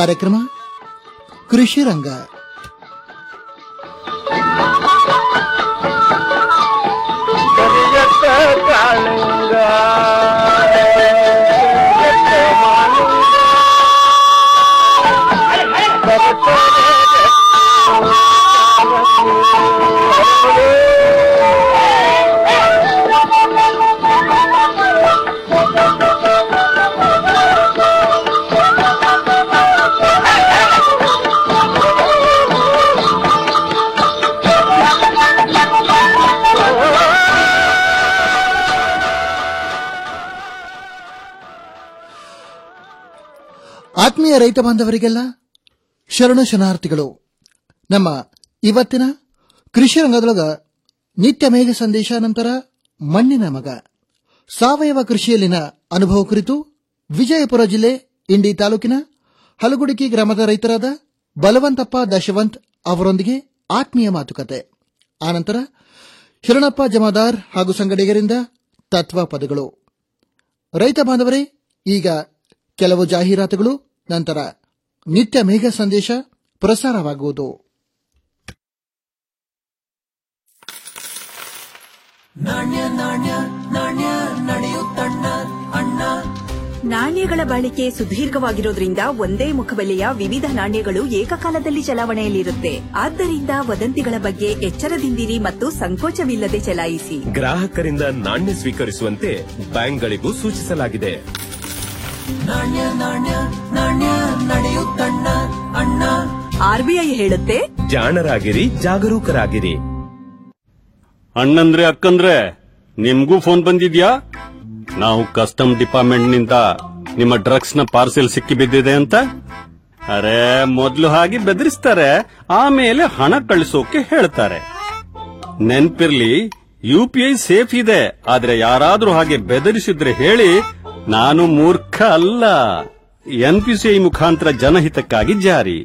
ಕಾರ್ಯಕ್ರಮ ಕೃಷಿ ರಂಗ ಕರಿಯತ್ತ ಕಾಳಿಂಗ ಕರಿಯತ್ತ ಮಾಲಿಂಗ. ಆತ್ಮೀಯ ರೈತ ಬಾಂಧವರಿಗೆಲ್ಲ ಶರಣ ಶರಣಾರ್ಥಿಗಳು ನಮ್ಮ ಇವತ್ತಿನ ಕೃಷಿ ರಂಗದೊಳಗ ನಿತ್ಯ ಮೇಘ ಸಂದೇಶ ನಂತರ ಮಣ್ಣಿನ ಮಗ ಸಾವಯವ ಕೃಷಿಯಲ್ಲಿನ ಅನುಭವ ಕುರಿತು ವಿಜಯಪುರ ಜಿಲ್ಲೆ ಇಂಡಿ ತಾಲೂಕಿನ ಹಲಗುಡಿಕಿ ಗ್ರಾಮದ ರೈತರಾದ ಬಲವಂತಪ್ಪ ದಶವಂತ್ ಅವರೊಂದಿಗೆ ಆತ್ಮೀಯ ಮಾತುಕತೆ ಆನಂತರ ಶರಣಪ್ಪ ಜಮಾದಾರ್ ಹಾಗೂ ಸಂಗಡಿಗರಿಂದ ತತ್ವ ಪದಗಳು ರೈತ ಬಾಂಧವರೇ ಈಗ ಕೆಲವು ಜಾಹೀರಾತುಗಳು ನಂತರ ನಿತ್ಯ ಮೇಘ ಸಂದೇಶ ಪ್ರಸಾರವಾಗುವುದು ನಾಣ್ಯಗಳ ಬಾಳಿಕೆ ಸುದೀರ್ಘವಾಗಿರೋದ್ರಿಂದ ಒಂದೇ ಮುಖಬೆಲೆಯ ವಿವಿಧ ನಾಣ್ಯಗಳು ಏಕಕಾಲದಲ್ಲಿ ಚಲಾವಣೆಯಲ್ಲಿರುತ್ತೆ ಆದ್ದರಿಂದ ವದಂತಿಗಳ ಬಗ್ಗೆ ಎಚ್ಚರದಿಂದಿರಿ ಮತ್ತು ಸಂಕೋಚವಿಲ್ಲದೆ ಚಲಾಯಿಸಿ ಗ್ರಾಹಕರಿಂದ ನಾಣ್ಯ ಸ್ವೀಕರಿಸುವಂತೆ ಬ್ಯಾಂಕ್ಗಳಿಗೂ ಸೂಚಿಸಲಾಗಿದೆ ಆರ್ಬಿಐ ಹೇಳುತ್ತೆ ಜಾಣರಾಗಿರಿ ಜಾಗರೂಕರಾಗಿರಿ ಅಣ್ಣಂದ್ರೆ ಅಕ್ಕಂದ್ರೆ ನಿಮ್ಗೂ ಫೋನ್ ಬಂದಿದ್ಯಾ ನಾವು ಕಸ್ಟಮ್ ಡಿಪಾರ್ಟ್ಮೆಂಟ್ ನಿಂದ ನಿಮ್ಮ ಡ್ರಗ್ಸ್ ನ ಪಾರ್ಸೆಲ್ ಸಿಕ್ಕಿ ಬಿದ್ದಿದೆ ಅಂತ ಅರೆ ಮೊದ್ಲು ಹಾಗೆ ಬೆದರಿಸ್ತಾರೆ ಆಮೇಲೆ ಹಣ ಕಳಿಸೋಕೆ ಹೇಳ್ತಾರೆ ನೆನ್ಪಿರ್ಲಿ ಯು ಪಿ ಐ ಸೇಫ್ ಇದೆ ಆದ್ರೆ ಯಾರಾದ್ರೂ ಹಾಗೆ ಬೆದರಿಸಿದ್ರೆ ಹೇಳಿ ನಾನು ಮೂರ್ಖ ಅಲ್ಲ ಎನ್ ಪಿ ಸಿ ಐ ಮುಖಾಂತರ ಜನಹಿತಕ್ಕಾಗಿ ಜಾರಿ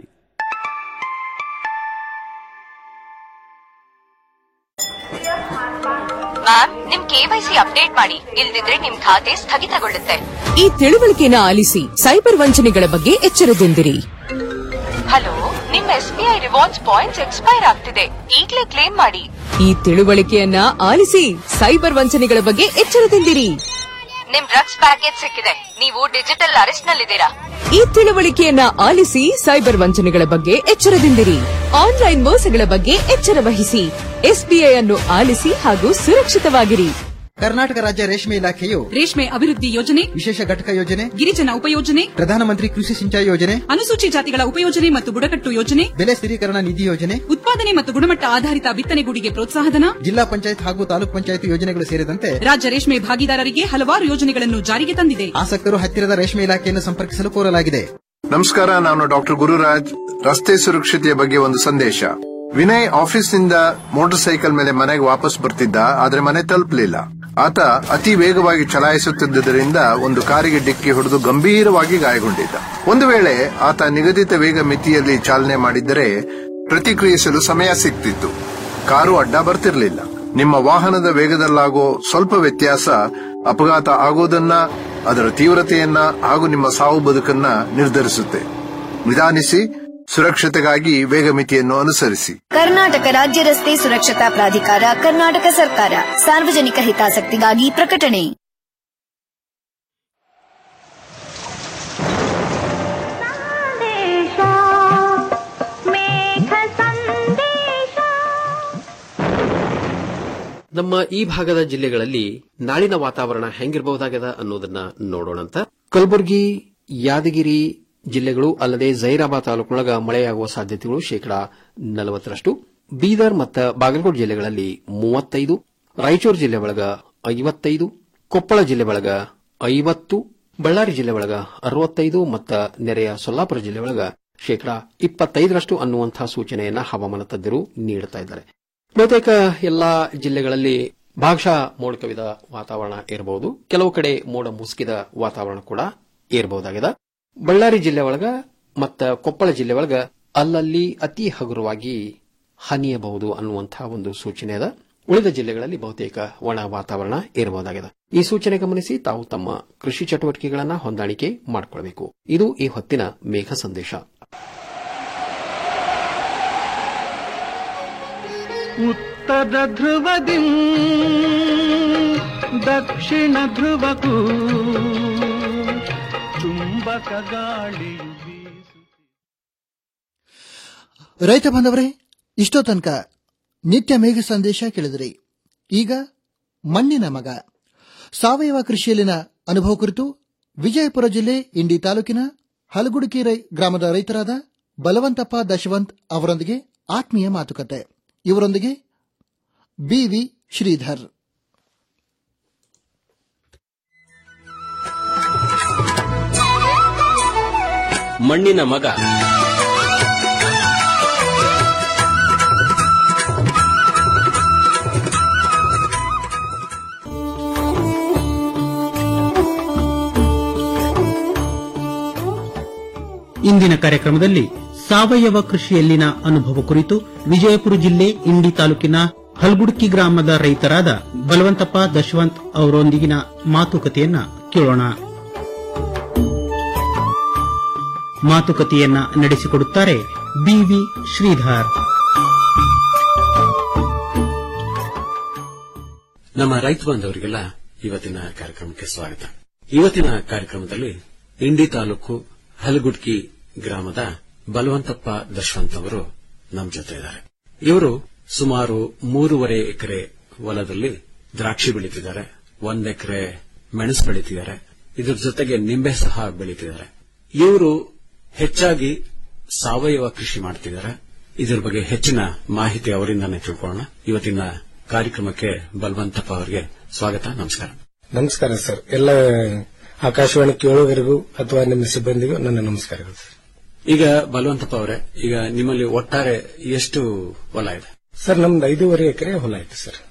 ಮ್ಯಾಮ್ ನಿಮ್ ಕೆವೈಸಿ ಅಪ್ಡೇಟ್ ಮಾಡಿ ಇಲ್ದಿದ್ರೆ ನಿಮ್ ಖಾತೆ ಸ್ಥಗಿತಗೊಳ್ಳುತ್ತೆ ಈ ತಿಳುವಳಿಕೆನ ಆಲಿಸಿ ಸೈಬರ್ ವಂಚನೆಗಳ ಬಗ್ಗೆ ಎಚ್ಚರದಿಂದಿರಿ ಹಲೋ ನಿಮ್ S B I rewards points expire ಆಗ್ತಿದೆ ಈಗ್ಲೇ ಕ್ಲೇಮ್ ಮಾಡಿ ಈ ತಿಳುವಳಿಕೆಯನ್ನ ಆಲಿಸಿ ಸೈಬರ್ ವಂಚನೆಗಳ ಬಗ್ಗೆ ಎಚ್ಚರದಿಂದಿರಿ ನಿಮ್ ಡ್ರಗ್ಸ್ ಪ್ಯಾಕೇಜ್ ಸಿಕ್ಕಿದೆ ನೀವು ಡಿಜಿಟಲ್ ಅರೆಸ್ಟ್ ನಲ್ಲಿದ್ದೀರಾ ಈ ತಿಳುವಳಿಕೆಯನ್ನ ಆಲಿಸಿ ಸೈಬರ್ ವಂಚನೆಗಳ ಬಗ್ಗೆ ಎಚ್ಚರದಿಂದಿರಿ ಆನ್ಲೈನ್ ಮೋಸಗಳ ಬಗ್ಗೆ ಎಚ್ಚರ ವಹಿಸಿ ಎಸ್ಬಿಐ ಅನ್ನು ಆಲಿಸಿ ಹಾಗೂ ಸುರಕ್ಷಿತವಾಗಿರಿ ಕರ್ನಾಟಕ ರಾಜ್ಯ ರೇಷ್ಮೆ ಇಲಾಖೆಯು ರೇಷ್ಮೆ ಅಭಿವೃದ್ಧಿ ಯೋಜನೆ ವಿಶೇಷ ಘಟಕ ಯೋಜನೆ ಗಿರಿಜನ ಉಪಯೋಜನೆ ಪ್ರಧಾನಮಂತ್ರಿ ಕೃಷಿ ಸಿಂಚಾಯಿ ಯೋಜನೆ ಅನುಸೂಚಿ ಜಾತಿಗಳ ಉಪಯೋಜನೆ ಮತ್ತು ಬುಡಕಟ್ಟು ಯೋಜನೆ ಬೆಲೆ ಸ್ಥಿರೀಕರಣ ನಿಧಿ ಯೋಜನೆ ಉತ್ಪಾದನೆ ಮತ್ತು ಗುಣಮಟ್ಟ ಆಧಾರಿತ ಬಿತ್ತನೆಗೂಡಿಗೆ ಪ್ರೋತ್ಸಾಹಧನ ಜಿಲ್ಲಾ ಪಂಚಾಯತ್ ಹಾಗೂ ತಾಲೂಕ್ ಪಂಚಾಯತ್ ಯೋಜನೆಗಳು ಸೇರಿದಂತೆ ರಾಜ್ಯ ರೇಷ್ಮೆ ಭಾಗಿದಾರರಿಗೆ ಹಲವಾರು ಯೋಜನೆಗಳನ್ನು ಜಾರಿಗೆ ತಂದಿದೆ ಆಸಕ್ತರು ಹತ್ತಿರದ ರೇಷ್ಮೆ ಇಲಾಖೆಯನ್ನು ಸಂಪರ್ಕಿಸಲು ಕೋರಲಾಗಿದೆ ನಮಸ್ಕಾರ ನಾನು ಡಾಕ್ಟರ್ ಗುರುರಾಜ್ ರಸ್ತೆ ಸುರಕ್ಷತೆಯ ಬಗ್ಗೆ ಒಂದು ಸಂದೇಶ ವಿನಯ್ ಆಫೀಸ್ನಿಂದ ಮೋಟಾರ್ ಸೈಕಲ್ ಮೇಲೆ ಮನೆಗೆ ವಾಪಸ್ ಬರ್ತಿದ್ದ ಆದ್ರೆ ಮನೆ ತಲುಪಲಿಲ್ಲ ಆತ ಅತಿ ವೇಗವಾಗಿ ಚಲಾಯಿಸುತ್ತಿದ್ದುದರಿಂದ ಒಂದು ಕಾರಿಗೆ ಡಿಕ್ಕಿ ಹೊಡೆದು ಗಂಭೀರವಾಗಿ ಗಾಯಗೊಂಡಿದ್ದ ಒಂದು ವೇಳೆ ಆತ ನಿಗದಿತ ವೇಗ ಮಿತಿಯಲ್ಲಿ ಚಾಲನೆ ಮಾಡಿದ್ದರೆ ಪ್ರತಿಕ್ರಿಯಿಸಲು ಸಮಯ ಸಿಗ್ತಿತ್ತು ಕಾರು ಅಡ್ಡ ಬರ್ತಿರ್ಲಿಲ್ಲ ನಿಮ್ಮ ವಾಹನದ ವೇಗದಲ್ಲಾಗೋ ಸ್ವಲ್ಪ ವ್ಯತ್ಯಾಸ ಅಪಘಾತ ಆಗೋದನ್ನ ಅದರ ತೀವ್ರತೆಯನ್ನ ಹಾಗೂ ನಿಮ್ಮ ಸಾವು ಬದುಕನ್ನ ನಿರ್ಧರಿಸುತ್ತೆ ನಿಧಾನಿಸಿ ಸುರಕ್ಷತೆಗಾಗಿ ವೇಗ ಮಿತಿಯನ್ನು ಅನುಸರಿಸಿ ಕರ್ನಾಟಕ ರಾಜ್ಯ ರಸ್ತೆ ಸುರಕ್ಷತಾ ಪ್ರಾಧಿಕಾರ ಕರ್ನಾಟಕ ಸರ್ಕಾರ ಸಾರ್ವಜನಿಕ ಹಿತಾಸಕ್ತಿಗಾಗಿ ಪ್ರಕಟಣೆ ನಮ್ಮ ಈ ಭಾಗದ ಜಿಲ್ಲೆಗಳಲ್ಲಿ ನಾಳಿನ ವಾತಾವರಣ ಹೆಂಗಿರಬಹುದಾಗದ ಅನ್ನೋದನ್ನ ನೋಡೋಣಂತ ಕಲಬುರಗಿ ಯಾದಗಿರಿ ಜಿಲ್ಲೆಗಳು ಅಲ್ಲದೆ ಜೈರಾಬಾದ್ ತಾಲೂಕಿನೊಳಗ ಮಳೆಯಾಗುವ ಸಾಧ್ಯತೆಗಳು ಶೇಕಡಾ ನಲವತ್ತರಷ್ಟು ಬೀದರ್ ಮತ್ತು ಬಾಗಲಕೋಟೆ ಜಿಲ್ಲೆಗಳಲ್ಲಿ ಮೂವತ್ತೈದು ರಾಯಚೂರು ಜಿಲ್ಲೆ ಒಳಗ ಐವತ್ತೈದು ಕೊಪ್ಪಳ ಜಿಲ್ಲೆ ಒಳಗ ಐವತ್ತು ಬಳ್ಳಾರಿ ಜಿಲ್ಲೆ ಒಳಗ ಅರವತ್ತೈದು ಮತ್ತು ನೆರೆಯ ಸೊಲ್ಲಾಪುರ ಜಿಲ್ಲೆ ಒಳಗ ಶೇಕಡಾ ಇಪ್ಪತ್ತೈದರಷ್ಟು ಅನ್ನುವಂತಹ ಸೂಚನೆಯನ್ನ ಹವಾಮಾನ ತಜ್ಞರು ನೀಡುತ್ತಾ ಇದ್ದಾರೆ ಬಹುತೇಕ ಎಲ್ಲಾ ಜಿಲ್ಲೆಗಳಲ್ಲಿ ಭಾಗಶಃ ಮೋಡ ಕವಿದ ವಾತಾವರಣ ಇರಬಹುದು ಕೆಲವು ಕಡೆ ಮೋಡ ಮುಸುಕಿದ ವಾತಾವರಣ ಕೂಡ ಇರಬಹುದಾಗಿದೆ ಬಳ್ಳಾರಿ ಜಿಲ್ಲೆ ಒಳಗ ಮತ್ತ ಕೊಪ್ಪಳ ಜಿಲ್ಲೆ ಒಳಗ ಅಲ್ಲಲ್ಲಿ ಅತಿ ಹಗುರವಾಗಿ ಹನಿಯಬಹುದು ಅನ್ನುವಂತಹ ಒಂದು ಸೂಚನೆ ಅದ ಉಳಿದ ಜಿಲ್ಲೆಗಳಲ್ಲಿ ಬಹುತೇಕ ಒಣ ವಾತಾವರಣ ಇರಬಹುದಾಗಿದೆ ಈ ಸೂಚನೆ ಗಮನಿಸಿ ತಾವು ತಮ್ಮ ಕೃಷಿ ಚಟುವಟಿಕೆಗಳನ್ನು ಹೊಂದಾಣಿಕೆ ಮಾಡಿಕೊಳ್ಳಬೇಕು ಇದು ಈ ಹೊತ್ತಿನ ಮೇಘ ಸಂದೇಶ ಉತ್ತರ ಧ್ರುವದಿ ದಕ್ಷಿಣ ಧ್ರುವಕ್ಕೂ ಚುಂಬಕ ಗಾಳಿಯು ರೈತ ಬಾಂಧವರೇ ಇಷ್ಟೋ ತನಕ ನಿತ್ಯ ಮೇಘ ಸಂದೇಶ ಕೇಳಿದ್ರಿ ಈಗ ಮಣ್ಣಿನ ಮಗ ಸಾವಯವ ಕೃಷಿಯಲ್ಲಿನ ಅನುಭವ ಕುರಿತು ವಿಜಯಪುರ ಜಿಲ್ಲೆ ಇಂಡಿ ತಾಲೂಕಿನ ಹಲಗುಡುಕಿ ರೈ- ಗ್ರಾಮದ ರೈತರಾದ ಬಲವಂತಪ್ಪ ದಶವಂತ್ ಅವರೊಂದಿಗೆ ಆತ್ಮೀಯ ಮಾತುಕತೆ ಇವರೊಂದಿಗೆ ಬಿವಿ ಶ್ರೀಧರ್ ಮಣ್ಣಿನ ಮಗ ಇಂದಿನ ಕಾರ್ಯಕ್ರಮದಲ್ಲಿ ಸಾವಯವ ಕೃಷಿಯಲ್ಲಿನ ಅನುಭವ ಕುರಿತು ವಿಜಯಪುರ ಜಿಲ್ಲೆ ಇಂಡಿ ತಾಲೂಕಿನ ಹಲ್ಗುಡ್ಕಿ ಗ್ರಾಮದ ರೈತರಾದ ಬಲವಂತಪ್ಪ ದಶವಂತ್ ಅವರೊಂದಿಗಿನ ಮಾತುಕತೆಯನ್ನ ಕೇಳೋಣ ಮಾತುಕತೆಯನ್ನ ನಡೆಸಿಕೊಡುತ್ತಾರೆ ಬಿವಿ ಶ್ರೀಧರ್ ನಮ್ಮ ರೈತ ಬಾಂಧವರಿಗೆಲ್ಲ ಇವತ್ತಿನ ಕಾರ್ಯಕ್ರಮಕ್ಕೆ ಸ್ವಾಗತ ಇವತ್ತಿನ ಕಾರ್ಯಕ್ರಮದಲ್ಲಿ ಇಂಡಿ ತಾಲೂಕು ಹಲಗುಡ್ಕಿ ಗ್ರಾಮದ ಬಲವಂತಪ್ಪ ದಶವಂತ್ ಅವರು ನಮ್ಮ ಜೊತೆ ಇದ್ದಾರೆ ಇವರು ಸುಮಾರು ಮೂರುವರೆ ಎಕರೆ ಹೊಲದಲ್ಲಿ ದ್ರಾಕ್ಷಿ ಬೆಳೀತಿದ್ದಾರೆ ಒಂದ್ ಎಕರೆ ಮೆಣಸು ಬೆಳೀತಿದ್ದಾರೆ ಇದ್ರ ಜೊತೆಗೆ ನಿಂಬೆ ಸಹ ಬೆಳೀತಿದ್ದಾರೆ ಇವರು ಹೆಚ್ಚಾಗಿ ಸಾವಯವ ಕೃಷಿ ಮಾಡ್ತಿದ್ದಾರೆ ಇದ್ರ ಬಗ್ಗೆ ಹೆಚ್ಚಿನ ಮಾಹಿತಿ ಅವರಿಂದಾನೇ ತಿಳ್ಕೊಳ್ಳೋಣ ಇವತ್ತಿನ ಕಾರ್ಯಕ್ರಮಕ್ಕೆ ಬಲವಂತಪ್ಪ ಅವರಿಗೆ ಸ್ವಾಗತ ನಮಸ್ಕಾರ ನಮಸ್ಕಾರ ಸರ್ ಎಲ್ಲ ಆಕಾಶವಾಣಿ ಕೇಳುಗರಿಗೂ ಅಥವಾ ನಿಮ್ಮ ಸಿಬ್ಬಂದಿಗೂ ನನ್ನ ನಮಸ್ಕಾರಗಳು ಸರ್ ಈಗ ಬಲವಂತಪ್ಪ ಅವರೇ ಈಗ ನಿಮ್ಮಲ್ಲಿ ಒಟ್ಟಾರೆ ಎಷ್ಟು ಹೊಲ ಇದೆ ಸರ್ ನಮ್ದು ಐದೂವರೆ ಎಕರೆ ಹೊಲ ಐತೆ ಸರ್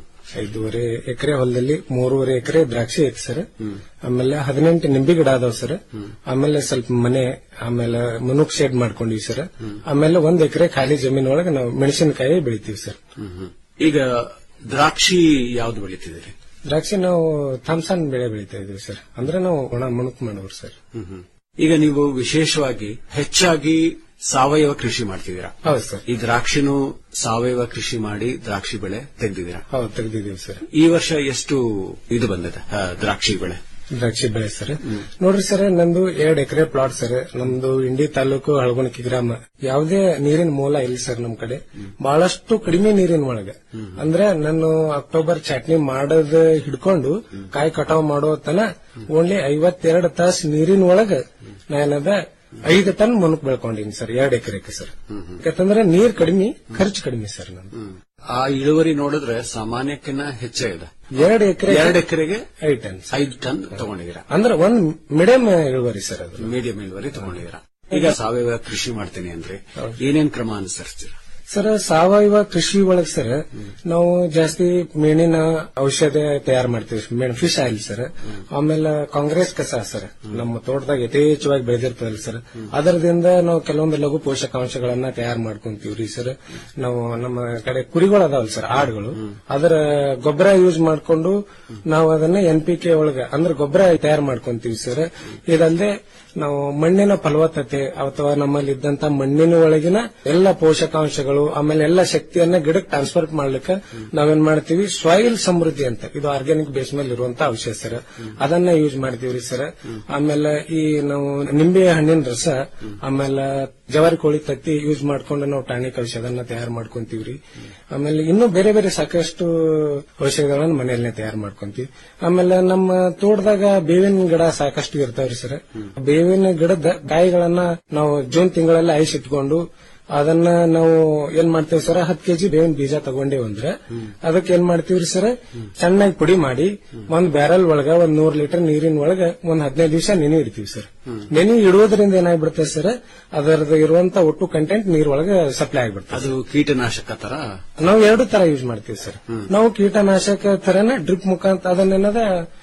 ಐದೂವರೆ ಎಕರೆ ಹೊಲದಲ್ಲಿ ಮೂರುವರೆ ಎಕರೆ ದ್ರಾಕ್ಷಿ ಐತೆ ಸರ್ ಆಮೇಲೆ ಹದಿನೆಂಟು ನಿಂಬೆ ಗಿಡ ಅದಾವ ಸರ್ ಆಮೇಲೆ ಸ್ವಲ್ಪ ಮನೆ ಆಮೇಲೆ ಮನುಕ್ ಶೆಡ್ ಮಾಡ್ಕೊಂಡಿವಿ ಸರ್ ಆಮೇಲೆ ಒಂದ್ ಎಕರೆ ಖಾಲಿ ಜಮೀನೊಳಗೆ ನಾವು ಮೆಣಸಿನಕಾಯಿ ಬೆಳಿತೀವಿ ಸರ್ ಈಗ ದ್ರಾಕ್ಷಿ ಯಾವ್ದು ಬೆಳೀತಿದ್ದೀರಿ ದ್ರಾಕ್ಷಿ ನಾವು ಥಾಮ್ಸನ್ ಬೆಳೆ ಬೆಳಿತಾ ಇದೀವಿ ಸರ್ ಅಂದ್ರೆ ನಾವು ಒಣ ಮಣುಕ್ ಮಾಡೋರು ಸರ್ ಈಗ ನೀವು ವಿಶೇಷವಾಗಿ ಹೆಚ್ಚಾಗಿ ಸಾವಯವ ಕೃಷಿ ಮಾಡ್ತಿದ್ದೀರಾ ಹೌದು ಸರ್ ಈ ದ್ರಾಕ್ಷಿನೂ ಸಾವಯವ ಕೃಷಿ ಮಾಡಿ ದ್ರಾಕ್ಷಿ ಬೆಳೆ ತೆಗೆದಿದ್ದೀರಾ ಹೌದು ತೆಗ್ದಿದೀವಿ ಸರ್ ಈ ವರ್ಷ ಎಷ್ಟು ಇದು ಬಂದಿದೆ ಆ, ದ್ರಾಕ್ಷಿ ಬೆಳೆ ದ್ರಾಕ್ಷಿ ಬೆಳೆ ಸರ್ ನೋಡ್ರಿ ಸರ್ ನಂದು ಎರಡ್ ಎಕರೆ ಪ್ಲಾಟ್ ಸರ್ ನಮ್ದು ಇಂಡಿ ತಾಲೂಕು ಹಳಗುಣಕಿ ಗ್ರಾಮ ಯಾವುದೇ ನೀರಿನ ಮೂಲ ಇಲ್ಲ ಸರ್ ನಮ್ ಕಡೆ ಬಹಳಷ್ಟು ಕಡಿಮೆ ನೀರಿನ ಒಳಗೆ ಅಂದ್ರೆ ನಾನು ಅಕ್ಟೋಬರ್ ಚಟ್ನಿ ಮಾಡೋದ್ ಹಿಡ್ಕೊಂಡು ಕಾಯಿ ಕಟಾವ್ ಮಾಡೋ ತನ ಓನ್ಲಿ ಐವತ್ತೆರಡು ತಾಸು ನೀರಿನ ಒಳಗ ನಾನದ ಐದು ಟನ್ ಮುನುಕ್ ಬೆಳ್ಕೊಂಡಿನಿ ಸರ್ ಎರಡ್ ಎಕರೆಗೆ ಸರ್ ಯಾಕಂದ್ರೆ ನೀರ್ ಕಡಿಮೆ ಖರ್ಚು ಕಡಿಮೆ ಸರ್ ನಂದು ಆ ಇಳುವರಿ ನೋಡಿದ್ರೆ ಸಾಮಾನ್ಯಕ್ಕಿಂತ ಹೆಚ್ಚೇ ಇದೆ ಎರಡು ಎಕರೆ ಎರಡು ಎಕರೆಗೆ ಐದು ಟನ್ ಐದು ಟನ್ ತಗೊಂಡಿದ್ದೀರಾ ಅಂದ್ರೆ ಒಂದ್ ಮೀಡಿಯಂ ಇಳುವರಿ ಸರ್ ಅದು ಮೀಡಿಯಂ ಇಳುವರಿ ತಗೊಂಡಿದ್ದೀರಾ ಈಗ ಸಾವಯವ ಕೃಷಿ ಮಾಡ್ತೀನಿ ಅಂದ್ರೆ ಏನೇನ್ ಕ್ರಮ ಅನುಸರಿಸ್ತೀರಾ ಸರ್ ಸಾವಯವ ಕೃಷಿ ಒಳಗ್ ಸರ್ ನಾವು ಜಾಸ್ತಿ ಮೀನಿನ ಔಷಧ ತಯಾರು ಮಾಡ್ತೀವಿ ಮೇನ್ ಫಿಶ್ ಆಯಿಲ್ ಸರ್ ಆಮೇಲೆ ಕಾಂಗ್ರೆಸ್ ಕಸ ಸರ್ ನಮ್ಮ ತೋಟದಾಗ ಯಥೇಚ್ಛವಾಗಿ ಬೆಳೆದಿರ್ತದಲ್ಲ ಸರ್ ಅದರದಿಂದ ನಾವು ಕೆಲವೊಂದು ಲಘು ಪೋಷಕಾಂಶಗಳನ್ನ ತಯಾರು ಮಾಡ್ಕೊಂತೀವ್ರಿ ಸರ್ ನಾವು ನಮ್ಮ ಕಡೆ ಕುರಿಗಳು ಅದಾವಲ್ಲ ಸರ್ ಆಡುಗಳು ಅದರ ಗೊಬ್ಬರ ಯೂಸ್ ಮಾಡ್ಕೊಂಡು ನಾವು ಅದನ್ನ ಎನ್ ಪಿ ಕೆ ಒಳಗ ಅಂದ್ರೆ ಗೊಬ್ಬರ ತಯಾರು ಮಾಡ್ಕೊಂತೀವಿ ಸರ್ ಇದಲ್ಲದೆ ನಾವು ಮಣ್ಣಿನ ಫಲವತ್ತತೆ ಅಥವಾ ನಮ್ಮಲ್ಲಿ ಇದ್ದಂತ ಮಣ್ಣಿನ ಒಳಗಿನ ಎಲ್ಲ ಪೋಷಕಾಂಶಗಳು ಆಮೇಲೆ ಎಲ್ಲ ಶಕ್ತಿಯನ್ನ ಗಿಡಕ್ಕೆ ಟ್ರಾನ್ಸ್ಫರ್ ಮಾಡ್ಲಿಕ್ಕೆ ನಾವೇನ್ ಮಾಡ್ತೀವಿ ಸಾಯಿಲ್ ಸಮೃದ್ಧಿ ಅಂತ ಇದು ಆರ್ಗ್ಯಾನಿಕ್ ಬೇಸ್ ಮೇಲೆ ಇರುವಂತ ಔಷಧ ಸರ್ ಅದನ್ನ ಯೂಸ್ ಮಾಡ್ತೀವ್ರಿ ಸರ್ ಆಮೇಲೆ ಈ ನಾವು ನಿಂಬೆ ಹಣ್ಣಿನ ರಸ ಆಮೇಲೆ ಜವಾರಿ ಕೋಳಿ ತತ್ತಿ ಯೂಸ್ ಮಾಡ್ಕೊಂಡು ನಾವು ಟಾನಿಕ್ ಔಷಧನ ತಯಾರು ಮಾಡ್ಕೊಂತೀವ್ರಿ ಆಮೇಲೆ ಇನ್ನೂ ಬೇರೆ ಬೇರೆ ಸಾಕಷ್ಟು ಔಷಧಗಳನ್ನ ಮನೆಯಲ್ಲೇ ತಯಾರು ಮಾಡ್ಕೊಂತೀವಿ ಆಮೇಲೆ ನಮ್ಮ ತೋಟದಾಗ ಬೇವಿನ ಗಿಡ ಸಾಕಷ್ಟು ಇರ್ತಾವ್ರಿ ಸರ್ ಬೇವಿನ ಗಿಡದ ಕಾಯಿಗಳನ್ನ ನಾವು ಜೂನ್ ತಿಂಗಳಲ್ಲಿ ಐಸಿಟ್ಕೊಂಡು ಅದನ್ನ ನಾವು ಏನ್ ಮಾಡ್ತೇವೆ ಸರ್ ಹತ್ತು ಕೆಜಿ ಬೇವಿನ ಬೀಜ ತಗೊಂಡೇವ್ ಅಂದ್ರೆ ಅದಕ್ಕೆ ಏನ್ ಮಾಡ್ತೀವ್ರಿ ಸರ್ ಚೆನ್ನಾಗಿ ಪುಡಿ ಮಾಡಿ ಒಂದ್ ಬ್ಯಾರಲ್ ಒಳಗ ಒಂದ್ ನೂರ್ ಲೀಟರ್ ನೀರಿನ ಒಳಗ ಒಂದ್ ಹದಿನೈದು ದಿವಸ ನೆನೆ ಇಡ್ತೀವಿ ಸರ್ ನೆನೆ ಇಡುವುದರಿಂದ ಏನಾಗ್ಬಿಡುತ್ತೆ ಸರ್ ಅದರದ್ದು ಇರುವಂತ ಒಟ್ಟು ಕಂಟೆಂಟ್ ನೀರೊಳಗೆ ಸಪ್ಲೈ ಆಗ್ಬಿಡ್ತದೆ ಅದು ಕೀಟನಾಶಕ ತರ ನಾವು ಎರಡು ತರ ಯೂಸ್ ಮಾಡ್ತೀವಿ ಸರ್ ನಾವು ಕೀಟನಾಶಕ ತರನ ಡ್ರಿಪ್ ಮುಖಾಂತರ ಅದನ್ನೇನದ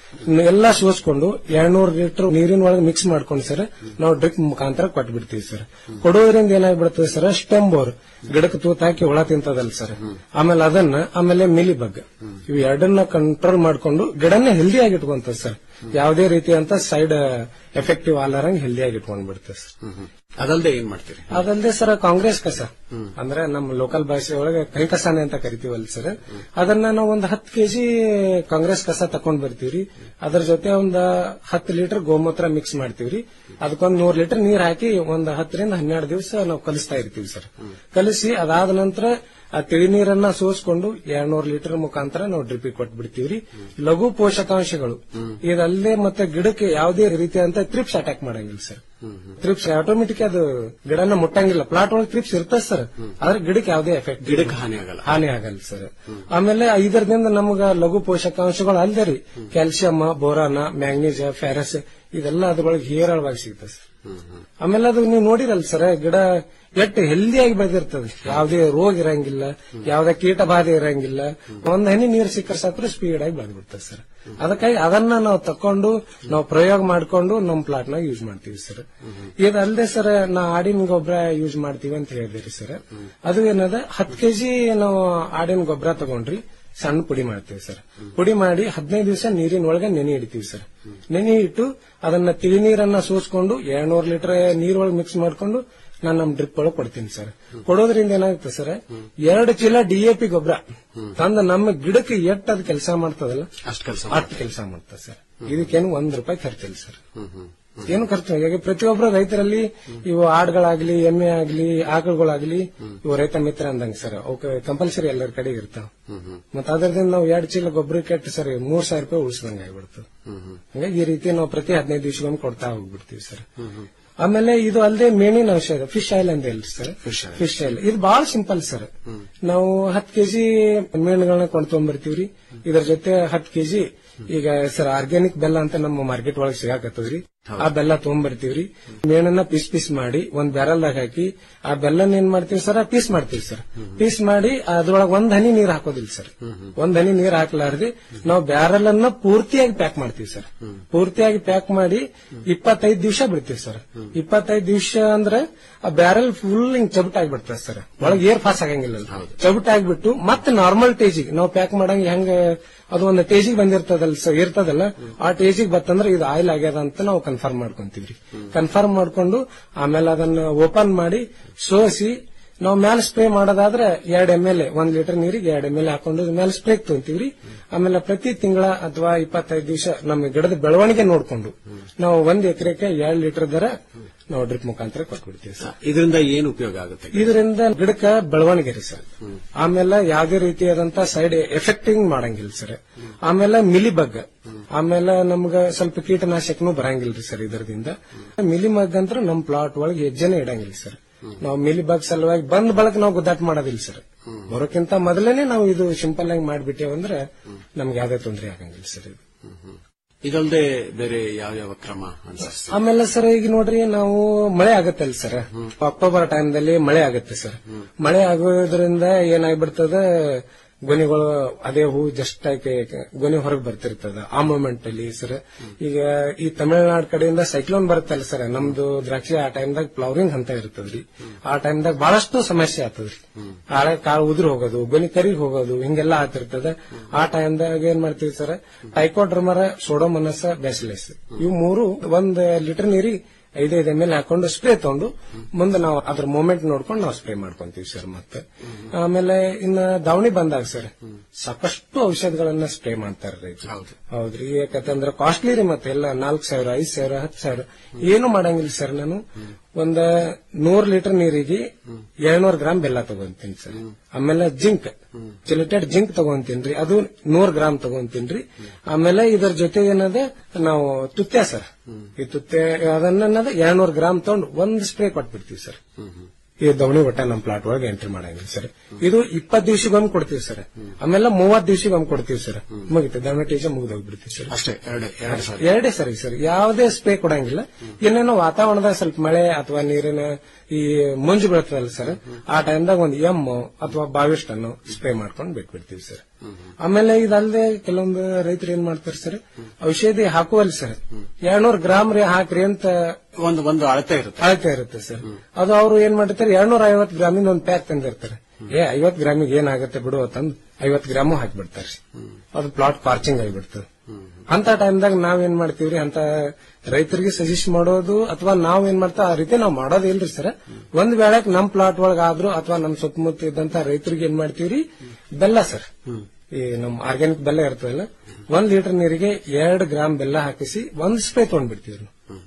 ಎಲ್ಲಾ ಸೋಸ್ಕೊಂಡು ಎರಡ್ನೂರು ಲೀಟರ್ ನೀರಿನ ಒಳಗೆ ಮಿಕ್ಸ್ ಮಾಡ್ಕೊಂಡು ಸರ್ ನಾವು ಡ್ರಿಪ್ ಮುಖಾಂತರ ಕೊಟ್ಬಿಡ್ತೀವಿ ಸರ್ ಕೊಡೋದ್ರಿಂದ ಏನಾಗ್ಬಿಡ್ತದೆ ಸರ್ ಸ್ಟೆಮ್ ಬೋರ್ ಗಿಡಕ್ಕೆ ತೂತ್ ಹಾಕಿ ಹುಳ ತಿಂತದಲ್ಲ ಸರ್ ಆಮೇಲೆ ಅದನ್ನ ಆಮೇಲೆ ಮಿಲಿ ಬಗ್ ಇವು ಎರಡನ್ನ ಕಂಟ್ರೋಲ್ ಮಾಡ್ಕೊಂಡು ಗಿಡನ ಹೆಲ್ದಿ ಆಗಿ ಇಟ್ಕೊಂತದ ಸರ್ ಯಾವುದೇ ರೀತಿಯಂತ ಸೈಡ್ ಎಫೆಕ್ಟಿವ್ ಆಲಾರಂಗ್ ಹೆಲ್ದಿ ಆಗಿ ಇಟ್ಕೊಂಡ್ ಬಿಡ್ತದೆ ಸರ್ ಅದಲ್ಲದೆ ಏನ್ ಮಾಡ್ತೀರಿ ಅದಲ್ಲದೆ ಸರ್ ಕಾಂಗ್ರೆಸ್ ಕಸ ಅಂದ್ರೆ ನಮ್ಮ ಲೋಕಲ್ ಭಾಷೆ ಒಳಗೆ ಕೈ ಕಸಾನೆ ಅಂತ ಕರಿತೀವಲ್ಲ ಸರ್ ಅದನ್ನ ನಾವು ಒಂದ್ ಹತ್ತು ಕೆಜಿ ಕಾಂಗ್ರೆಸ್ ಕಸ ತಕೊಂಡ್ ಬರ್ತೀವ್ರಿ ಅದ್ರ ಜೊತೆ ಒಂದ್ ಹತ್ತು ಲೀಟರ್ ಗೋಮೂತ್ರ ಮಿಕ್ಸ್ ಮಾಡ್ತೀವ್ರಿ ಅದಕ್ಕೊಂದ್ ನೂರ್ ಲೀಟರ್ ನೀರ್ ಹಾಕಿ ಒಂದ್ ಹತ್ತರಿಂದ ಹನ್ನೆರಡು ದಿವಸ ನಾವು ಕಲಿಸ್ತಾ ಇರ್ತೀವಿ ಸರ್ ಕಲಿಸಿ ಅದಾದ ನಂತರ ಆ ತಿಳಿ ನೀರನ್ನ ಸೋಸ್ಕೊಂಡು ಎರಡ್ನೂರು ಲೀಟರ್ ಮುಖಾಂತರ ನಾವು ಡ್ರಿಪಿಗೆ ಕೊಟ್ಬಿಡ್ತೀವ್ರಿ ಲಘು ಪೋಷಕಾಂಶಗಳು ಇದಲ್ಲದೆ ಮತ್ತೆ ಗಿಡಕ್ಕೆ ಯಾವುದೇ ರೀತಿಯಾದಂತ ತ್ರಿಪ್ಸ್ ಅಟ್ಯಾಕ್ ಮಾಡಂಗಿಲ್ಲ ಸರ್ ತ್ರಿಪ್ಸ್ ಆಟೋಮೆಟಿಕ್ ಅದು ಗಿಡನ ಮುಟ್ಟಂಗಿಲ್ಲ ಪ್ಲಾಟ್ ಒಳಗೆ ತ್ರಿಪ್ಸ್ ಇರ್ತದೆ ಸರ್ ಆದ್ರೆ ಗಿಡಕ್ಕೆ ಯಾವುದೇ ಎಫೆಕ್ಟ್ ಗಿಡಕ್ಕೆ ಹಾನಿ ಆಗಲ್ಲ ಹಾನಿ ಆಗಲ್ಲ ಸರ್ ಆಮೇಲೆ ಇದರದಿಂದ ನಮಗ ಲಘು ಪೋಷಕಾಂಶಗಳು ಅಲ್ಲದೆ ರೀ ಕ್ಯಾಲ್ಸಿಯಂ ಬೋರಾನ ಮ್ಯಾಂಗ್ನೀಸ್ ಫ್ಯಾರಸ್ ಇದೆಲ್ಲ ಅದ್ರೊಳಗೆ ಹೇರಳವಾಗಿ ಸಿಗ್ತದೆ ಸರ್ ಆಮೇಲೆ ಅದು ನೀವು ನೋಡಿರಲ್ಲ ಸರ್ ಗಿಡ ಎಷ್ಟು ಹೆಲ್ದಿಯಾಗಿ ಬೆಳೆದಿರ್ತದೆ ಯಾವುದೇ ರೋಗ ಇರಂಗಿಲ್ಲ ಯಾವುದೇ ಕೀಟ ಬಾಧೆ ಇರಂಗಿಲ್ಲ ಒಂದ್ ಹನಿ ನೀರು ಸಿಕ್ಕರೆ ಸಾಕ್ರೆ ಸ್ಪೀಡ್ ಆಗಿ ಬೆಳೆದ್ಬಿಡ್ತದೆ ಸರ್ ಅದಕ್ಕಾಗಿ ಅದನ್ನ ನಾವು ತಕೊಂಡು ನಾವು ಪ್ರಯೋಗ ಮಾಡ್ಕೊಂಡು ನಮ್ಮ ಪ್ಲಾಟ್ ನಾಗ ಯೂಸ್ ಮಾಡ್ತೀವಿ ಸರ್ ಇದಲ್ಲದೆ ಸರ್ ನಾ ಆಡಿನ ಗೊಬ್ಬರ ಯೂಸ್ ಮಾಡ್ತೀವಿ ಅಂತ ಹೇಳಿದಿರಿ ಸರ್ ಅದು ಏನದ ಹತ್ತು ಕೆಜಿ ನಾವು ಆಡಿನ ಗೊಬ್ಬರ ತಗೊಂಡ್ರಿ ಸಣ್ಣ ಪುಡಿ ಮಾಡ್ತೀವಿ ಸರ್ ಪುಡಿ ಮಾಡಿ ಹದಿನೈದು ದಿವಸ ನೀರಿನ ಒಳಗೆ ನೆನೆ ಇಡ್ತೀವಿ ಸರ್ ನೆನೆ ಇಟ್ಟು ಅದನ್ನ ತಿಳಿ ನೀರನ್ನ ಸೋಸ್ಕೊಂಡು ಎರಡ್ನೂರು ಲೀಟರ್ ನೀರೊಳಗೆ ಮಿಕ್ಸ್ ಮಾಡ್ಕೊಂಡು ನಾನು ನಮ್ ಡ್ರಿಪ್ ಒಳಗೆ ಕೊಡ್ತೀನಿ ಸರ್ ಕೊಡೋದ್ರಿಂದ ಏನಾಗುತ್ತೆ ಸರ್ ಎರಡು ಚೀಲ ಡಿಎಪಿ ಗೊಬ್ಬರ ತಂದ ನಮ್ಮ ಗಿಡಕ್ಕೆ ಎಷ್ಟು ಅದು ಕೆಲಸ ಮಾಡ್ತದಲ್ಲ ಅಷ್ಟು ಕೆಲಸ ಅಷ್ಟು ಕೆಲಸ ಮಾಡ್ತದೆ ಸರ್ ಇದಕ್ಕೇನು ಒಂದ್ ರೂಪಾಯಿ ಖರ್ಚಿಲ್ಲ ಸರ್ ಏನು ಖರ್ಚು ಈಗ ಪ್ರತಿಯೊಬ್ಬರು ರೈತರಲ್ಲಿ ಇವು ಆಡ್ಗಳಾಗ್ಲಿ ಎಮ್ಮೆ ಆಗ್ಲಿ ಆಕಳುಗಳಾಗ್ಲಿ ಇವು ರೈತ ಮಿತ್ರ ಅಂದಂಗ ಸರ್ ಅವಕ್ಕೆ ಕಂಪಲ್ಸರಿ ಎಲ್ಲರ ಕಡೆ ಇರ್ತಾವ ಮತ್ತೆ ಅದರಿಂದ ನಾವು ಎರಡು ಚೀಲ ಗೊಬ್ಬರ ಕೆಟ್ಟು ಸರ್ ಮೂರ್ ಸಾವಿರ ರೂಪಾಯಿ ಉಳಿಸ್ದಂಗ ಆಗ್ಬಿಡ್ತು ಹಂಗಾಗಿ ಈ ರೀತಿ ನಾವು ಪ್ರತಿ ಹದಿನೈದು ದಿವಸಗೊಮ್ಮೆ ಕೊಡ್ತಾ ಹೋಗ್ಬಿಡ್ತೀವಿ ಸರ್ ಆಮೇಲೆ ಇದು ಅಲ್ಲದೆ ಮೇಣಿನ ಔಷಧ ಫಿಶ್ ಆಯಿಲ್ ಅಂತ ಹೇಳಿ ಸರ್ ಫಿಶ್ ಆಯಿಲ್ ಇದು ಬಹಳ ಸಿಂಪಲ್ ಸರ್ ನಾವು ಹತ್ತು ಕೆಜಿ ಮೇಣಗಳನ್ನ ಕೊಂಡ್ಕೊಂಡ್ಬರ್ತೀವ್ರಿ ಇದ್ರ ಜೊತೆ ಹತ್ತು ಕೆಜಿ ಈಗ ಸರ್ ಆರ್ಗ್ಯಾನಿಕ್ ಬೆಲ್ಲ ಅಂತ ನಮ್ಮ ಮಾರ್ಕೆಟ್ ಒಳಗೆ ಸಿಗಾಕತ್ತದ್ರಿ ಆ ಬೆಲ್ಲ ತಗೊಂಡ್ಬರ್ತೀವ್ರಿ ಮೇಣನ್ನ ಪೀಸ್ ಪೀಸ್ ಮಾಡಿ ಒಂದ್ ಬ್ಯಾರಲ್ದಾಗ ಹಾಕಿ ಆ ಬೆಲ್ಲನ ಏನ್ ಮಾಡ್ತೀವಿ ಸರ್ ಪೀಸ್ ಮಾಡ್ತೀವಿ ಸರ್ ಪೀಸ್ ಮಾಡಿ ಅದ್ರೊಳಗೆ ಒಂದ್ ಹನಿ ನೀರ್ ಹಾಕೋದಿಲ್ಲ ಸರ್ ಒಂದ್ ಹನಿ ನೀರ್ ಹಾಕ್ಲಾರ್ದೆ ನಾವು ಬ್ಯಾರಲ್ ಅನ್ನ ಪೂರ್ತಿಯಾಗಿ ಪ್ಯಾಕ್ ಮಾಡ್ತೀವಿ ಸರ್ ಪೂರ್ತಿಯಾಗಿ ಪ್ಯಾಕ್ ಮಾಡಿ ಇಪ್ಪತ್ತೈದು ದಿವಸ ಬಿಡ್ತೀವಿ ಸರ್ ಇಪ್ಪತ್ತೈದು ದಿವಸ ಅಂದ್ರೆ ಆ ಬ್ಯಾರಲ್ ಫುಲ್ ಹಿಂಗ್ ಚಬಟ್ ಆಗಿಬಿಡ್ತದೆ ಸರ್ ಒಳಗೆ ಏರ್ ಪಾಸ್ ಆಗಂಗಿಲ್ಲ ಚಬಟ್ ಆಗಿಬಿಟ್ಟು ಮತ್ತೆ ನಾರ್ಮಲ್ ಟೇಜಿಗೆ ನಾವು ಪ್ಯಾಕ್ ಮಾಡಂಗ ಹೆಂಗ ಅದು ಒಂದು ಟೇಜಿಗೆ ಬಂದಿರ್ತದಲ್ಲ ಸರ್ ಇರ್ತದಲ್ಲ ಆ ಟೇಜಿಗೆ ಬತ್ತಂದ್ರೆ ಇದು ಆಯಿಲ್ ಆಗ್ಯದ ಅಂತ ನಾವು ಕನ್ಫರ್ಮ್ ಮಾಡ್ಕೊಂತೀವ್ರಿ ಕನ್ಫರ್ಮ್ ಮಾಡ್ಕೊಂಡು ಆಮೇಲೆ ಅದನ್ನ ಓಪನ್ ಮಾಡಿ ಸೋಸಿ ನಾವು ಮ್ಯಾಲ ಸ್ಪ್ರೇ ಮಾಡೋದಾದ್ರೆ ಎರಡ್ ಎಮ್ ಎಲ್ ಒಂದ್ ಲೀಟರ್ ನೀರಿಗೆ ಎರಡ್ ಎಮ್ ಎಲ್ ಹಾಕೊಂಡು ಮೇಲೆ ಸ್ಪ್ರೇ ತೊಂತೀವ್ರಿ ಆಮೇಲೆ ಪ್ರತಿ ತಿಂಗಳ ಅಥವಾ ಇಪ್ಪತ್ತೈದು ದಿವಸ ನಮ್ಮ ಗಿಡದ ಬೆಳವಣಿಗೆ ನೋಡ್ಕೊಂಡು ನಾವು ಒಂದ್ ಎಕರೆಗೆ ಎರಡ್ ಲೀಟರ್ ದರ ನಾವು ಡ್ರಿಪ್ ಮುಖಾಂತರ ಕೊಟ್ಬಿಡ್ತೀವಿ ಸರ್ ಇದರಿಂದ ಏನು ಉಪಯೋಗ ಆಗುತ್ತೆ ಇದರಿಂದ ಗಿಡಕ್ಕ ಬೆಳವಣಿಗೆ ರೀ ಸರ್ ಆಮೇಲೆ ಯಾವುದೇ ರೀತಿಯಾದಂತ ಸೈಡ್ ಎಫೆಕ್ಟಿಂಗ್ ಮಾಡಂಗಿಲ್ಲ ಸರ್ ಆಮೇಲೆ ಮಿಲಿ ಬಗ್ ಆಮೇಲೆ ನಮ್ಗ ಸ್ವಲ್ಪ ಕೀಟನಾಶಕನೂ ಬರಂಗಿಲ್ರಿ ಸರ್ ಇದರಿಂದ ಮಿಲಿ ಮಗ್ ಅಂತ ನಮ್ ಪ್ಲಾಟ್ ಒಳಗೆ ಹೆಜ್ಜೆನೆ ಇಡಂಗಿಲ್ಲ ಸರ್ ನಾವು ಮಿಲಿ ಬಗ್ ಸಲುವಾಗಿ ಬಂದ್ ಬಳಕ ನಾವು ಗುದ್ದಾಟ ಮಾಡೋದಿಲ್ಲ ಸರ್ ಬರೋಕ್ಕಿಂತ ಮೊದಲೇನೆ ನಾವು ಇದು ಸಿಂಪಲ್ ಆಗಿ ಮಾಡ್ಬಿಟ್ಟೇವಂದ್ರೆ ನಮ್ಗೆ ಯಾವ್ದೇ ತೊಂದರೆ ಆಗಂಗಿಲ್ಲ ಸರ್ ಇದು ಇದಲ್ಲದೆ ಬೇರೆ ಯಾವ ಯಾವ ಕ್ರಮ ಅನ್ಸುತ್ತೆ ಆಮೇಲೆ ಸರ್ ಈಗ ನೋಡ್ರಿ ನಾವು ಮಳೆ ಆಗತ್ತಲ್ಲ ಸರ್ ಅಕ್ಟೋಬರ್ ಟೈಮ್ದಲ್ಲಿ ಮಳೆ ಆಗುತ್ತೆ ಸರ್ ಮಳೆ ಆಗೋದ್ರಿಂದ ಏನಾಗ್ಬಿಡ್ತದ ಗೊನೆಗಳು ಅದೇ ಹೂ ಜಸ್ಟ್ ಆಗಿ ಗೊನೆ ಹೊರಗೆ ಬರ್ತಿರ್ತದ ಆ ಮೂಮೆಂಟ್ ಅಲ್ಲಿ ಸರ್ ಈಗ ಈ ತಮಿಳುನಾಡು ಕಡೆಯಿಂದ ಸೈಕ್ಲೋನ್ ಬರುತ್ತಲ್ಲ ಸರ್ ನಮ್ದು ದ್ರಾಕ್ಷಿ ಆ ಟೈಮ್ದಾಗ ಫ್ಲವರಿಂಗ್ ಹಂತ ಇರ್ತದ್ರಿ ಆ ಟೈಮ್ದಾಗ ಬಹಳಷ್ಟು ಸಮಸ್ಯೆ ಆಗ್ತದ್ರಿ ಹಳೆ ಕಾಳು ಉದುರು ಹೋಗೋದು ಗೊನೆ ಕರಿಗೆ ಹೋಗೋದು ಹಿಂಗೆಲ್ಲ ಆಗ್ತಿರ್ತದ ಆ ಟೈಮ್ದಾಗ ಏನ್ ಮಾಡ್ತೀವಿ ಸರ್ ಟೈಕೋಡ್ರಮರ ಸೋಡೋಮನಸ ಬ್ಯಾಸಿಲಸ್ ಇವು ಮೂರು ಒಂದ್ ಲೀಟರ್ ನೀರಿಗೆ ಐದೈದು ಎಮ್ ಎಲ್ ಹಾಕೊಂಡು ಸ್ಪ್ರೇ ತಗೊಂಡು ಮುಂದೆ ನಾವು ಅದ್ರ ಮೂಮೆಂಟ್ ನೋಡ್ಕೊಂಡು ನಾವು ಸ್ಪ್ರೇ ಮಾಡ್ಕೊಂತೀವಿ ಸರ್ ಮತ್ತೆ ಆಮೇಲೆ ಇನ್ನ ದಾವಣಿ ಬಂದಾಗ ಸರ್ ಸಾಕಷ್ಟು ಔಷಧಗಳನ್ನ ಸ್ಪ್ರೇ ಮಾಡ್ತಾರೆ ರೈತರು ಹೌದ್ರಿ ಯಾಕಂತಂದ್ರೆ ಕಾಸ್ಟ್ಲಿ ರೀ ಮತ್ತೆ ಎಲ್ಲ ನಾಲ್ಕು ಸಾವಿರ ಐದ್ ಸಾವಿರ ಹತ್ತು ಸಾವಿರ ಏನು ಮಾಡಂಗಿಲ್ಲ ಸರ್ ನಾನು ಒಂದ ನೂರ್ ಲೀಟರ್ ನೀರಿಗೆ ಎರಡ್ನೂರ್ ಗ್ರಾಮ್ ಬೆಲ್ಲ ತಗೊಂತೀನಿ ಸರ್ ಆಮೇಲೆ ಜಿಂಕ್ ಚಿಲಿಟೆಡ್ ಜಿಂಕ್ ತಗೊಂತೀನ್ರಿ ಅದು ನೂರ್ ಗ್ರಾಮ್ ತಗೊಂತೀನ್ರಿ ಆಮೇಲೆ ಇದರ ಜೊತೆ ಏನದ ನಾವು ತುತ್ಯ ಸರ್ ಈ ತುತ್ಯ ಅದನ್ನ ಎರಡ್ನೂರ್ ಗ್ರಾಮ್ ತಗೊಂಡು ಒಂದ್ ಸ್ಪ್ರೇ ಕೊಟ್ಬಿಡ್ತೀವಿ ಸರ್ ಈ ದವಣಿ ಒಟ್ಟ ನಮ್ಮ ಪ್ಲಾಟ್ ಒಳಗೆ ಎಂಟ್ರಿ ಮಾಡಂಗಿಲ್ಲ ಸರ್ ಇದು ಇಪ್ಪತ್ ದಿವಸಗೊಮ್ಮೆ ಕೊಡ್ತೀವಿ ಸರ್ ಆಮೇಲೆ ಮೂವತ್ ದಿವಸಗೊಮ್ಮೆ ಕೊಡ್ತೀವಿ ಸರ್ ಮುಗಿತು ದವಣಿ ಟೀಚ ಮುಗಿದು ಹೋಗ್ಬಿಡ್ತೀವಿ ಸರ್ ಅಷ್ಟೇ ಎರಡೇ ಎರಡು ಸಾವಿರ ಎರಡೇ ಸರಿ ಸರ್ ಯಾವುದೇ ಸ್ಪ್ರೇ ಕೊಡಂಗಿಲ್ಲ ಇನ್ನೇನೋ ವಾತಾವರಣದಾಗ ಸ್ವಲ್ಪ ಮಳೆ ಅಥವಾ ನೀರಿನ ಈ ಮಂಜು ಬೀಳ್ತದಲ್ಲ ಸರ್ ಆ ಟೈಮ್ದಾಗ ಒಂದು ಎಮ್ ಅಥವಾ ಬಾವಿಸ್ಟ್ ಅನ್ನು ಸ್ಪ್ರೇ ಮಾಡ್ಕೊಂಡು ಬಿಟ್ಬಿಡ್ತೀವಿ ಸರ್ ಆಮೇಲೆ ಇದಲ್ಲದೆ ಕೆಲವೊಂದು ರೈತರು ಏನ್ ಮಾಡ್ತಾರೆ ಸರ್ ಔಷಧಿ ಹಾಕುವಲ್ಲಿ ಸರ್ ಎರಡ್ನೂರು ಗ್ರಾಮ್ ರೀ ಹಾಕ್ರಿ ಅಂತ ಒಂದು ಒಂದು ಅಳತೆ ಇರುತ್ತೆ ಅಳತೆ ಇರುತ್ತೆ ಸರ್ ಅದು ಅವರು ಏನ್ ಮಾಡಿರ್ತಾರೆ ಎರಡ್ನೂರ ಐವತ್ತು ಗ್ರಾಮಿಂದ ಒಂದು ಪ್ಯಾಕ್ ತಂದಿರ್ತಾರೆ ಏ ಐವತ್ ಗ್ರಾಮಿಗೆ ಏನಾಗುತ್ತೆ ಬಿಡು ಅಂತಂದು ಐವತ್ ಗ್ರಾಮು ಹಾಕಿಬಿಡ್ತಾರೆ ಅದು ಪ್ಲಾಟ್ ಪಾರ್ಚಿಂಗ್ ಆಗಿಬಿಡ್ತದೆ ಅಂತ ಟೈಮ್ದಾಗ ನಾವೇನ್ ಮಾಡ್ತೀವ್ರಿ ಅಂತ ರೈತರಿಗೆ ಸಜೆಸ್ಟ್ ಮಾಡೋದು ಅಥವಾ ನಾವ್ ಏನ್ ಮಾಡ್ತಾ ಆ ರೀತಿ ನಾವ್ ಮಾಡೋದು ಇಲ್ರಿ ಸರ್ ಒಂದ್ ವೇಳೆ ನಮ್ ಪ್ಲಾಟ್ ಒಳಗ ಆದ್ರೂ ಅಥವಾ ನಮ್ ಸುತ್ತಮುತ್ತ ಇದ್ದಂತ ರೈತರಿಗೆ ಏನ್ ಮಾಡ್ತೀವ್ರಿ ಬೆಲ್ಲ ಸರ್ ಈ ನಮ್ ಆರ್ಗ್ಯಾನಿಕ್ ಬೆಲ್ಲ ಇರ್ತದಲ್ಲ ಒಂದ್ ಲೀಟರ್ ನೀರಿಗೆ ಎರಡ್ ಗ್ರಾಮ್ ಬೆಲ್ಲ ಹಾಕಿಸಿ ಒಂದ್ ಸ್ಪ್ರೇ ತಗೊಂಡ್ಬಿಡ್ತೀವ್ರಿ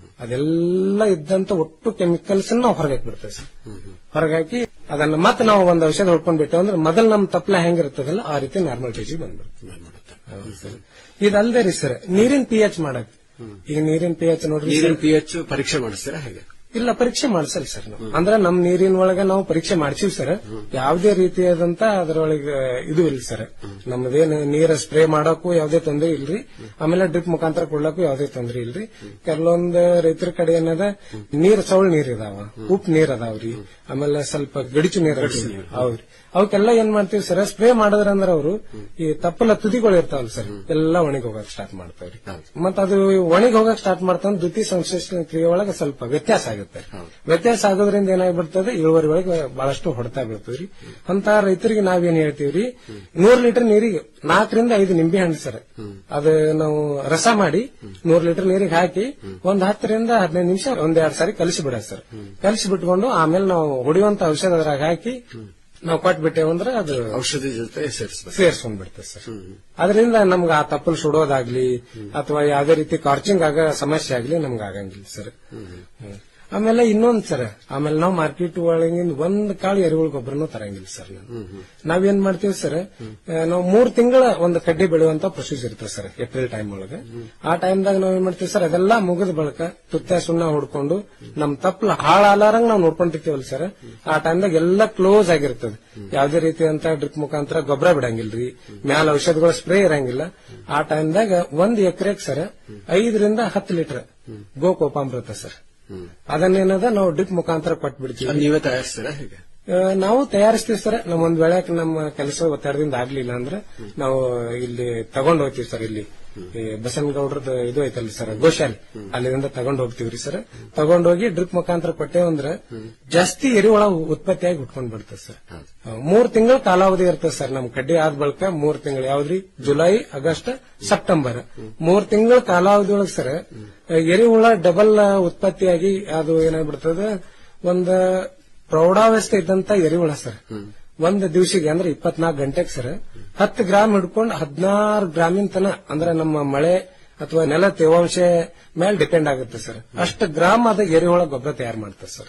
ಅದೆಲ್ಲ ಇದ್ದಂತ ಒಟ್ಟು ಕೆಮಿಕಲ್ಸ್ ನಾವು ಹೊರಗೆ ಹಾಕ್ಬಿಡ್ತೇವೆ ಸರ್ ಹೊರಗಾಕಿ ಅದನ್ನ ಮತ್ತೆ ನಾವು ಒಂದು ಔಷಧ ಹೊಡ್ಕೊಂಡ್ಬಿಟ್ಟು ಅಂದ್ರೆ ಮೊದಲು ನಮ್ ತಪ್ಪಲ ಹೆಂಗಿರ್ತದಲ್ಲ ಆ ರೀತಿ ನಾರ್ಮಲ್ ಟೇಜಿಗೆ ಬಂದ್ಬಿಡ್ತೀವಿ ಹೌದು ಸರ್. ಇದಲ್ದೇ ರೀ ಸರ್ ನೀರಿನ ಪಿ ಎಚ್ ಮಾಡಕ್ ಈಗ ನೀರಿನ ಪಿ ಎಚ್ ನೋಡ್ರಿ ನೀರಿನ ಸರ್. ಪಿ ಎಚ್ ಪರೀಕ್ಷೆ ಮಾಡಿಸ್ತೀರಾ ಹೇಗೆ ಇಲ್ಲ ಪರೀಕ್ಷೆ ಮಾಡ್ಸಲ್ ಸರ್ ನಾವು ಅಂದ್ರೆ ನಮ್ ನೀರಿನ ಒಳಗೆ ನಾವು ಪರೀಕ್ಷೆ ಮಾಡ್ಸೀವಿ ಸರ್ ಯಾವುದೇ ರೀತಿಯಾದಂತ ಅದರೊಳಗೆ ಇದು ಇಲ್ಲ ಸರ್ ನಮ್ದೇನು ನೀರ ಸ್ಪ್ರೇ ಮಾಡಕ್ಕೂ ಯಾವುದೇ ತೊಂದರೆ ಇಲ್ರಿ ಆಮೇಲೆ ಡ್ರಿಪ್ ಮುಖಾಂತರ ಕೊಡ್ಲಕ್ಕೂ ಯಾವುದೇ ತೊಂದರೆ ಇಲ್ರಿ ಕೆಲವೊಂದು ರೈತರ ಕಡೆ ಏನದ ನೀರ್ ಸೌಳ್ ನೀರ್ ಇದಾವ ಉಪ್ಪು ನೀರ್ ಅದಾವ್ರಿ ಆಮೇಲೆ ಸ್ವಲ್ಪ ಗಡಿಚು ನೀರ್ ಅದಾವ್ರಿ. ಹೌದ್ರಿ ಅವಕ್ಕೆಲ್ಲ ಏನ್ ಮಾಡ್ತೀವಿ ಸರ್ ಸ್ಪ್ರೇ ಮಾಡಿದ್ರಂದ್ರ ಅವರು ಈ ತಪ್ಪಲ ತುದಿಗಳು ಇರ್ತಾವಲ್ಲ ಸರ್ ಎಲ್ಲ ಒಣಗಿ ಹೋಗಕ್ ಸ್ಟಾರ್ಟ್ ಮಾಡ್ತಾವ್ರಿ ಮತ್ತ ಅದು ಒಣಗಿ ಹೋಗಕ್ ಸ್ಟಾರ್ಟ್ ಮಾಡ್ತಾವ ದ್ವಿತೀಯ ಸಂಶ್ಲೇಷಣೆ ಕ್ರಿಯೆ ಒಳಗೆ ಸ್ವಲ್ಪ ವ್ಯತ್ಯಾಸ ಆಗುತ್ತೆ ವ್ಯತ್ಯಾಸ ಆಗೋದ್ರಿಂದ ಏನಾಗ್ಬಿಡ್ತದೆ ಇಳುವರಿ ಒಳಗೆ ಬಹಳಷ್ಟು ಹೊಡ್ತಾ ಬೀಳ್ತದ್ರಿ ಅಂತ ರೈತರಿಗೆ ನಾವೇನ್ ಹೇಳ್ತೀವ್ರಿ ನೂರ್ ಲೀಟರ್ ನೀರಿಗೆ ನಾಲ್ಕರಿಂದ ಐದು ನಿಂಬೆ ಹಣ್ಣು ಸರ್ ಅದು ನಾವು ರಸ ಮಾಡಿ ನೂರ್ ಲೀಟರ್ ನೀರಿಗೆ ಹಾಕಿ ಒಂದ್ ಹತ್ತರಿಂದ ಹದಿನೈದು ನಿಮಿಷ ಒಂದ್ ಎರಡ್ ಸಾರಿ ಕಲಿಸಿ ಬಿಡ ಸರ್ ಕಲಿಸಿ ಬಿಟ್ಕೊಂಡು ಆಮೇಲೆ ನಾವು ಹೊಡಿಯುವಂತ ಔಷಧ ಅದ್ರಾಗ ಹಾಕಿ ನಾವು ಕೊಟ್ಬಿಟ್ಟೇವು ಅಂದ್ರೆ ಅದು ಔಷಧಿ ಜೊತೆ ಸೇರಿಸಬೇಕು ಸೇರ್ಸ್ಕೊಂಡ್ಬಿಡ್ತದೆ ಸರ್ ಅದರಿಂದ ನಮ್ಗೆ ಆ ತಪ್ಪಲ್ ಸುಡೋದಾಗ್ಲಿ ಅಥವಾ ಯಾವುದೇ ರೀತಿ ಕಾರ್ಚಿಂಗ್ ಆಗ ಸಮಸ್ಯೆ ಆಗ್ಲಿ ನಮ್ಗೆ ಆಗಂಗಿಲ್ಲ ಸರ್ ಹ್ಮ್. ಆಮೇಲೆ ಇನ್ನೊಂದ್ ಸರ್ ಆಮೇಲೆ ನಾವು ಮಾರ್ಕೆಟ್ ಒಳಗಿಂದ ಒಂದ್ ಕಾಳು ಎರೆಹುಳ ಗೊಬ್ಬರನು ತರಂಗಿಲ್ಲ ಸರ್ ನಾನು ನಾವೇನ್ ಮಾಡ್ತೀವಿ ಸರ್ ಆ, ನಾವು ಮೂರ್ ತಿಂಗಳ ಒಂದು ಕಡ್ಡಿ ಬೆಳೆಯುವಂತ ಪ್ರೊಸೀಜರ್ ಇರ್ತದೆ ಸರ್ ಏಪ್ರಿಲ್ ಟೈಮ್ ಒಳಗೆ ಆ ಟೈಮ್ದಾಗ ನಾವ್ ಏನ್ ಮಾಡ್ತೀವಿ ಸರ್ ಅದೆಲ್ಲ ಮುಗಿದ ಬಳಿಕ ತುತ್ತ ಸುಣ್ಣ ಹೊಡ್ಕೊಂಡು ನಮ್ ತಪ್ಪಲ ಹಾಳಾಲಾರಂಗ್ ನಾವು ನೋಡ್ಕೊಂಡಿರ್ತೀವಲ್ಲ ಸರ್ ಆ ಟೈಮ್ದಾಗ ಎಲ್ಲ ಕ್ಲೋಸ್ ಆಗಿರ್ತದೆ ಯಾವುದೇ ರೀತಿಯಂತ ಡ್ರಿಪ್ ಮುಖಾಂತರ ಗೊಬ್ಬರ ಬಿಡಂಗಿಲ್ರಿ ಮ್ಯಾಲ ಔಷಧಗಳ ಸ್ಪ್ರೇ ಇರಂಗಿಲ್ಲ ಆ ಟೈಮ್ದಾಗ ಒಂದ್ ಎಕರೆಗೆ ಸರ್ ಐದರಿಂದ ಹತ್ತು ಲೀಟರ್ ಗೋಕೋಪಾಮೃತ ಸರ್ ಅದನ್ನೇನದ ನಾವು ಡ್ರಿಪ್ ಮುಖಾಂತರ ಕೊಟ್ಬಿಡ್ತೀವಿ ನೀವೇ ತಯಾರಿಸ್ತೀರಾ ಹೇಗೆ ಆ, ನಾವು ತಯಾರಿಸ್ತೀವಿ ಸರ್ ನಮ್ಮ ಒಂದ್ ವೇಳೆ ನಮ್ಮ ಕೆಲಸ ಒತ್ತಡದಿಂದ ಆಗ್ಲಿಲ್ಲ ಅಂದ್ರೆ ನಾವು ಇಲ್ಲಿ ತಗೊಂಡ್ ಹೋಗ್ತೀವಿ ಸರ್ ಇಲ್ಲಿ ಈ ಬಸನಗೌಡ್ರದ್ದು ಇದು ಐತಲ್ಲ ಸರ್ ಗೋಶಾಲೆ ಅಲ್ಲಿಂದ ತಗೊಂಡ್ ಹೋಗ್ತೀವ್ರಿ ಸರ್ ತಗೊಂಡೋಗಿ ಡ್ರಿಪ್ ಮುಖಾಂತರ ಕೊಟ್ಟೇವು ಅಂದ್ರೆ ಜಾಸ್ತಿ ಎರಿಹುಳ ಉತ್ಪತ್ತಿಯಾಗಿ ಉಟ್ಕೊಂಡ್ ಬಿಡ್ತದೆ ಸರ್ ಆ, ಮೂರ್ ತಿಂಗಳ ಕಾಲಾವಧಿ ಇರ್ತದೆ ಸರ್ ನಮ್ ಕಡ್ಡಿ ಆದ ಬಳಿಕ ಮೂರ್ ತಿಂಗಳು ಯಾವ್ದ್ರಿ ಜುಲೈ ಆಗಸ್ಟ್ ಸೆಪ್ಟೆಂಬರ್ ಮೂರ್ ತಿಂಗಳ ಕಾಲಾವಧಿ ಒಳಗೆ ಸರ್ ಎರಿಹುಳ ಡಬಲ್ ಉತ್ಪತ್ತಿಯಾಗಿ ಅದು ಏನಾಗ್ಬಿಡ್ತದೆ ಒಂದ್ ಪ್ರೌಢಾವಸ್ಥೆ ಇದ್ದಂತ ಎರಿಹುಳ ಸರ್ ಒಂದ್ ದಿವಸಿಗೆ ಅಂದ್ರೆ ಇಪ್ಪತ್ನಾಲ್ಕು ಗಂಟೆಗೆ ಸರ್ ಹತ್ತು ಗ್ರಾಮ್ ಹಿಡ್ಕೊಂಡು ಹದಿನಾರು ಗ್ರಾಮಿನ ತನ ಅಂದ್ರೆ ನಮ್ಮ ಮಳೆ ಅಥವಾ ನೆಲ ತೇವಾಂಶ ಮೇಲೆ ಡಿಪೆಂಡ್ ಆಗುತ್ತೆ ಸರ್ ಅಷ್ಟು ಗ್ರಾಮ್ ಅದ ಎರೆಹುಳ ಗೊಬ್ಬರ ತಯಾರು ಮಾಡ್ತಾರೆ ಸರ್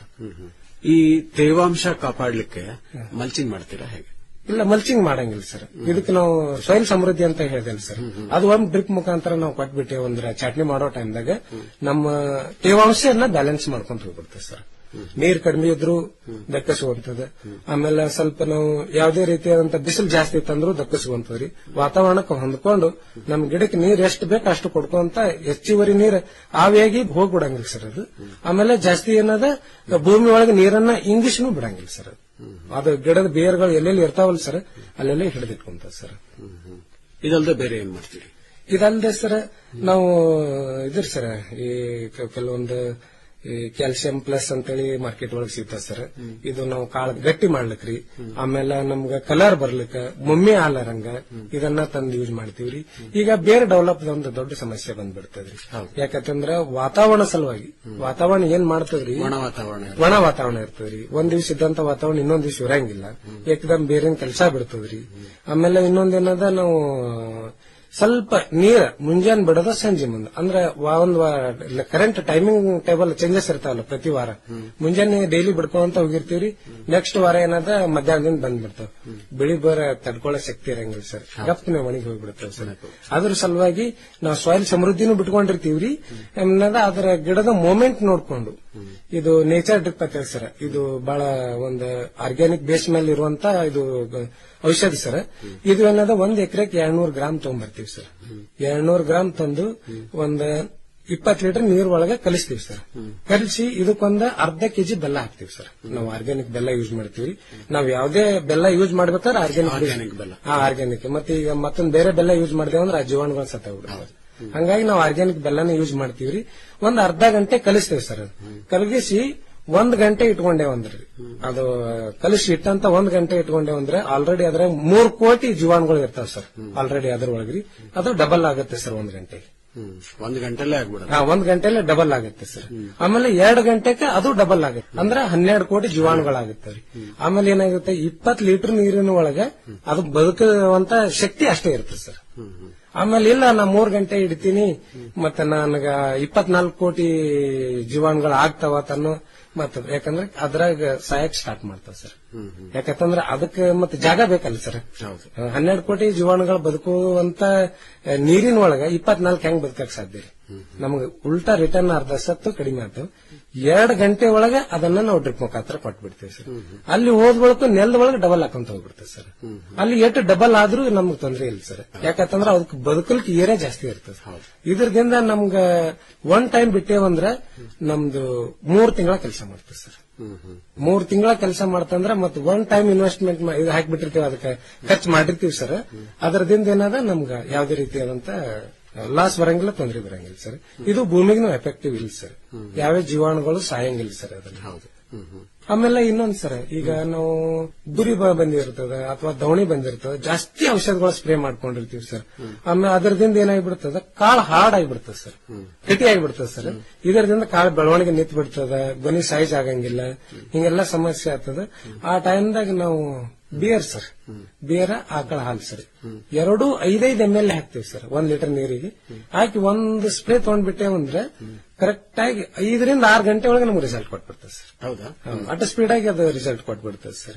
ಈ ತೇವಾಂಶ ಕಾಪಾಡ್ಲಿಕ್ಕೆ ಮಲ್ಚಿಂಗ್ ಮಾಡ್ತೀರಾ ಹೇಗೆ ಇಲ್ಲ ಮಲ್ಚಿಂಗ್ ಮಾಡಂಗಿಲ್ಲ ಸರ್ ಇದಕ್ಕೆ ನಾವು ಸಾಯಿಲ್ ಸಮೃದ್ಧಿ ಅಂತ ಹೇಳಿದೆಲ್ಲ ಸರ್ ಅದು ಒಂದ್ ಡ್ರಿಪ್ ಮುಖಾಂತರ ನಾವು ಕೊಟ್ಬಿಟ್ಟೇವೆ ಅಂದ್ರೆ ಚಟ್ನಿ ಮಾಡೋ ಟೈಮ್ದಾಗ ನಮ್ಮ ತೇವಾಂಶನ ಬ್ಯಾಲೆನ್ಸ್ ಮಾಡ್ಕೊಂತ ಹೋಗ್ಬಿಡ್ತೇವೆ ಸರ್ ನೀರ್ ಕಡಿಮೆ ಇದ್ರು ದಕ್ಕಿಸುವಂತದ್ದು ಆಮೇಲೆ ಸ್ವಲ್ಪ ನಾವು ಯಾವುದೇ ರೀತಿಯಾದಂತ ಬಿಸಿಲು ಜಾಸ್ತಿ ಇತ್ತಂದ್ರೂ ದಕ್ಕಿಸುವಂತದ್ರಿ ವಾತಾವರಣಕ್ಕೆ ಹೊಂದ್ಕೊಂಡು ನಮ್ ಗಿಡಕ್ಕೆ ನೀರ್ ಎಷ್ಟು ಬೇಕು ಅಷ್ಟು ಕೊಡ್ಕೊಂತ ಹೆಚ್ಚುವರಿ ನೀರ್ ಆವಿಯಾಗಿ ಹೋಗ್ಬಿಡಂಗಿಲ್ಲ ಸರ್ ಅದು ಆಮೇಲೆ ಜಾಸ್ತಿ ಏನದ ಭೂಮಿ ಒಳಗೆ ನೀರನ್ನ ಇಂಗಿಸ್ನು ಬಿಡಂಗಿಲ್ಲ ಸರ್ ಅದು. ಅದು ಗಿಡದ ಬೇರ್ಗಳು ಎಲ್ಲೆಲ್ಲಿ ಇರ್ತಾವಲ್ಲ ಸರ್ ಅಲ್ಲೆಲ್ಲ ಹಿಡಿದಿಟ್ಕೊಂತ ಸರ್ ಇದಲ್ದೆ ಬೇರೆ ಏನ್ ಮಾಡ್ತೀರಿ ಇದಲ್ದೆ ಸರ್ ನಾವು ಇದ್ರ ಸರ್ ಈ ಕ- ಕೆಲವೊಂದು ಈ ಕ್ಯಾಲ್ಸಿಯಂ ಪ್ಲಸ್ ಅಂತೇಳಿ ಮಾರ್ಕೆಟ್ ಒಳಗೆ ಸಿಗ್ತದೆ ಸರ್ ಇದು ನಾವು ಕಾಳ ಗಟ್ಟಿ ಮಾಡ್ಲಿಕ್ರಿ ಆಮೇಲೆ ನಮ್ಗ ಕಲರ್ ಬರ್ಲಿಕ್ಕ ಮುಮ್ಮೆ ಆಲರಂಗ ಇದನ್ನ ತಂದು ಯೂಸ್ ಮಾಡ್ತೀವ್ರಿ ಈಗ ಬೇರೆ ಡೆವಲಪ್ ಒಂದು ದೊಡ್ಡ ಸಮಸ್ಯೆ ಬಂದ್ಬಿಡ್ತದ್ರಿ ಯಾಕಂತಂದ್ರ ವಾತಾವರಣ ಸಲುವಾಗಿ ವಾತಾವರಣ ಏನ್ ಮಾಡ್ತದ್ರಿ ಒಣ ವಾತಾವರಣ ಒಣ ವಾತಾವರಣ ಇರ್ತದ್ರಿ ಒಂದ್ ದಿವ್ಸ ಇದ್ದಂತ ವಾತಾವರಣ ಇನ್ನೊಂದ್ ದಿವ್ಸ ಇರಂಗಿಲ್ಲ ಏಕದಮ್ ಬೇರೆ ಕೆಲಸ ಬಿಡ್ತದ್ರಿ ಆಮೇಲೆ ಇನ್ನೊಂದೇನದ ನಾವು ಸ್ವಲ್ಪ ನೀರ್ ಮುಂಜಾನೆ ಬಿಡೋದ ಸಂಜೆ ಮುಂದೆ ಅಂದ್ರೆ ವಾ- ಒಂದ್ ಕರೆಂಟ್ ಟೈಮಿಂಗ್ ಟೇಬಲ್ ಚೇಂಜಸ್ ಇರ್ತಾವಲ್ಲ ಪ್ರತಿ ವಾರ ಮುಂಜಾನೆ ಡೈಲಿ ಬಿಡ್ಕೊಂತ ಹೋಗಿರ್ತೀವ್ರಿ ನೆಕ್ಸ್ಟ್ ವಾರ ಏನದ ಮಧ್ಯಾಹ್ನದಿಂದ ಬಂದ್ಬಿಡ್ತಾವ ಬಿಳಿ ಬರ ತಡ್ಕೊಳ್ಳೋ ಶಕ್ತಿ ಇರಂಗಿಲ್ಲ ಸರ್ ಗಪ್ಪನೆ ಒಣಗಿ ಹೋಗ್ಬಿಡ್ತಾವ ಸರ್ ಅದ್ರ ಸಲುವಾಗಿ ನಾವು ಸಾಯಿಲ್ ಸಮೃದ್ಧಿನೂ ಬಿಟ್ಕೊಂಡಿರ್ತೀವ್ರಿ ಏನದ ಅದರ ಗಿಡದ ಮೂಮೆಂಟ್ ನೋಡ್ಕೊಂಡು ಇದು ನೇಚರ್ ಡ್ರಿಪ್ ಅಂತ ಹೇಳಿ ಸರ್ ಇದು ಬಹಳ ಒಂದು ಆರ್ಗ್ಯಾನಿಕ್ ಬೇಸ್ ಮೇಲೆ ಇರುವಂತ ಇದು ಗ- ಔಷಧಿ ಸರ್ ಇದು ಏನದ ಒಂದ್ ಎಕರೆಗೆ ಎರಡ್ನೂರು ಗ್ರಾಮ್ ತಗೊಂಡ್ಬರ್ತೀವಿ ಸರ್ ಎರಡ್ನೂರು ಗ್ರಾಮ್ ತಂದು ಒಂದ್ ಇಪ್ಪತ್ತು ಲೀಟರ್ ನೀರ್ ಒಳಗೆ ಕಲಿಸ್ತೀವಿ ಸರ್ ಕಲಿಸಿ ಇದಕ್ಕೊಂದ ಅರ್ಧ ಕೆಜಿ ಬೆಲ್ಲ ಹಾಕ್ತಿವಿ ಸರ್ ನಾವು ಆರ್ಗ್ಯಾನಿಕ್ ಬೆಲ್ಲ ಯೂಸ್ ಮಾಡ್ತೀವಿ ನಾವ್ ಯಾವ್ದೇ ಬೆಲ್ಲ ಯೂಸ್ ಮಾಡ್ಬೇಕಾದ್ರೆ ಆರ್ಗ್ಯಾನಿಕ್ Organic ಬೆಲ್ಲ. ಹಾ ಆರ್ಗ್ಯಾನಿಕ್ ಮತ್ತೆ ಈಗ ಮತ್ತೊಂದ್ ಬೇರೆ ಬೆಲ್ಲ ಯೂಸ್ ಮಾಡಿದೇವೆ ಅಂದ್ರೆ ಆ ಜೀವಾಣುಗಳು ಸತ್ತ ಹಂಗಾಗಿ ನಾವು ಆರ್ಗ್ಯಾನಿಕ್ ಬೆಲ್ಲನ ಯೂಸ್ ಮಾಡ್ತೀವ್ರಿ ಒಂದ್ ಅರ್ಧ ಗಂಟೆ ಕಲಿಸ್ತೇವೆ ಸರ್ ಕಲಗಿಸಿ ಒಂದ್ ಗಂಟೆ ಇಟ್ಕೊಂಡೇವ್ ಅಂದ್ರಿ ಅದು ಕಲಿಸಿ ಇಟ್ಟಂತ ಒಂದ್ ಗಂಟೆ ಇಟ್ಕೊಂಡೇವ್ ಅಂದ್ರೆ ಆಲ್ರೆಡಿ ಅದ್ರ ಮೂರ್ ಕೋಟಿ ಜೀವಾಣುಗಳು ಇರ್ತಾವ ಸರ್ ಆಲ್ರೆಡಿ ಅದ್ರ ಒಳಗ್ರಿ ಅದು ಡಬಲ್ ಆಗುತ್ತೆ ಸರ್ ಒಂದ್ ಗಂಟೆಗೆ ಹ್ಮ್ ಒಂದ್ ಗಂಟೆಲ್ಲೇ ಆಗ್ಬಿಡೋದು ಹಾ ಒಂದ್ ಗಂಟೆಲೆ ಡಬಲ್ ಆಗುತ್ತೆ ಸರ್ ಆಮೇಲೆ ಎರಡು ಗಂಟೆಗೆ ಅದು ಡಬಲ್ ಆಗುತ್ತೆ ಅಂದ್ರೆ ಹನ್ನೆರಡು ಕೋಟಿ ಜೀವಾಣುಗಳಾಗುತ್ತೆ ರೀ ಆಮೇಲೆ ಏನಾಗುತ್ತೆ ಇಪ್ಪತ್ ಲೀಟರ್ ನೀರಿನ ಒಳಗೆ ಅದು ಬದುಕುವಂತ ಶಕ್ತಿ ಅಷ್ಟೇ ಇರುತ್ತೆ ಸರ್ ಆಮೇಲೆ ಇಲ್ಲ ನಾ ಮೂರ್ ಗಂಟೆ ಇಡ್ತೀನಿ ಮತ್ತೆ ನನಗ ಇಪ್ಪತ್ನಾಲ್ಕು ಕೋಟಿ ಜೀವಾಣುಗಳು ಆಗ್ತಾವ ತನ್ನೋ ಮತ್ತ ಯಾಕಂದ್ರೆ ಅದ್ರಾಗ ಸಾಯಕ್ ಸ್ಟಾರ್ಟ್ ಮಾಡ್ತಾವ ಸರ್ ಯಾಕಂತಂದ್ರೆ ಅದಕ್ಕೆ ಮತ್ತೆ ಜಾಗ ಬೇಕಲ್ಲ ಸರ್ ಹನ್ನೆರಡು ಕೋಟಿ ಜೀವಾಣುಗಳು ಬದುಕುವಂತ ಆ, ನೀರಿನ ಒಳಗ ಇಪ್ಪತ್ನಾಲ್ಕು ಹೆಂಗ್ ಬದುಕಕ್ ಸಾಧ್ಯ ರೀ ನಮಗೆ ಉಲ್ಟಾ ರಿಟರ್ನ್ ಅರ್ಧ ಸತ್ತು ಕಡಿಮೆ ಆಯ್ತು ಎರಡು ಗಂಟೆ ಒಳಗೆ ಅದನ್ನ ನಾವು ಡ್ರಿಪ್ ಮುಖಾಂತರ ಕೊಟ್ಬಿಡ್ತೇವೆ ಸರ್ ಅಲ್ಲಿ ಹೋದ ಬಳಕ ನೆಲದ ಒಳಗೆ ಡಬಲ್ ಹಾಕೊಂತ ಹೋಗ್ಬಿಡ್ತೇವೆ ಸರ್ ಅಲ್ಲಿ ಎಷ್ಟು ಡಬಲ್ ಆದ್ರೂ ನಮ್ಗೆ ತೊಂದರೆ ಇಲ್ಲ ಸರ್ ಯಾಕಂತಂದ್ರೆ ಅದಕ್ಕೆ ಬದುಕಲಿಕ್ಕೆ ಏರೇ ಜಾಸ್ತಿ ಇರ್ತದೆ ಇದ್ರದಿಂದ ನಮ್ಗ ಒನ್ ಟೈಮ್ ಬಿಟ್ಟೇವಂದ್ರ ನಮ್ದು ಮೂರ್ ತಿಂಗಳ ಕೆಲಸ ಮಾಡ್ತೇವೆ ಸರ್ ಮೂರ್ ತಿಂಗಳ ಕೆಲಸ ಮಾಡ್ತಂದ್ರ ಮತ್ತೆ ಒನ್ ಟೈಮ್ ಇನ್ವೆಸ್ಟ್ಮೆಂಟ್ ಇದು ಹಾಕ್ಬಿಟ್ಟಿರ್ತೀವಿ ಅದಕ್ಕೆ ಖರ್ಚು ಮಾಡಿರ್ತೀವಿ ಸರ್ ಅದರದಿಂದ ಏನದ ನಮ್ಗ ಯಾವ್ದೇ ರೀತಿಯಾದಂತ ಲಾಸ್ ಬರಂಗಿಲ್ಲ ತೊಂದರೆ ಬರಂಗಿಲ್ಲ ಸರ್ ಇದು ಭೂಮಿಗೂ ಎಫೆಕ್ಟಿವ್ ಇಲ್ಲ ಸರ್ ಯಾವ್ಯಾವ ಜೀವಾಣುಗಳು ಸಾಯಂಗಿಲ್ಲ ಸರ್ ಅದ್ರಲ್ಲಿ ಹೌದು ಆಮೇಲೆ ಇನ್ನೊಂದ್ ಸರ್ ಈಗ ನಾವು ಬುರಿ ಬ- ಬಂದಿರ್ತದ ಅಥವಾ ದವಣಿ ಬಂದಿರ್ತದ ಜಾಸ್ತಿ ಔಷಧಗಳು ಸ್ಪ್ರೇ ಮಾಡ್ಕೊಂಡಿರ್ತೀವಿ ಸರ್ ಆಮೇಲೆ ಅದರದಿಂದ ಏನಾಗ್ಬಿಡ್ತದ ಕಾಳು ಹಾರ್ಡ್ ಆಗಿಬಿಡ್ತದೆ ಸರ್ ಗಟ್ಟಿ ಆಗಿಬಿಡ್ತದೆ ಸರ್ ಇದರದಿಂದ ಕಾಳು ಬೆಳವಣಿಗೆ ನಿಂತು ಬಿಡ್ತದ ಗೊನಿ ಸೈಜ್ ಆಗಂಗಿಲ್ಲ ಹಿಂಗೆಲ್ಲ ಸಮಸ್ಯೆ ಆಗ್ತದ ಆ ಟೈಮ್ದಾಗ ನಾವು ಬಿಯರ್ ಸರ್ ಬಿಯರ ಆಕಳ ಹಾಲು ಸರ್ ಎರಡು ಐದೈದು ಎಮ್ ಎಲ್ ಹಾಕ್ತಿವಿ ಸರ್ ಒಂದ್ ಲೀಟರ್ ನೀರಿಗೆ ಹಾಕಿ ಒಂದು ಸ್ಪ್ರೇ ತಗೊಂಡ್ಬಿಟ್ಟೇವಂದ್ರೆ ಕರೆಕ್ಟ್ ಆಗಿ ಐದರಿಂದ ಆರು ಗಂಟೆ ಒಳಗೆ ನಮ್ಗೆ ರಿಸಲ್ಟ್ ಕೊಟ್ಬಿಡ್ತದೆ ಸರ್ ಹೌದಾ ಅಟ್ ಸ್ಪೀಡ್ ಆಗಿ ಅದು ರಿಸಲ್ಟ್ ಕೊಟ್ಬಿಡ್ತದೆ ಸರ್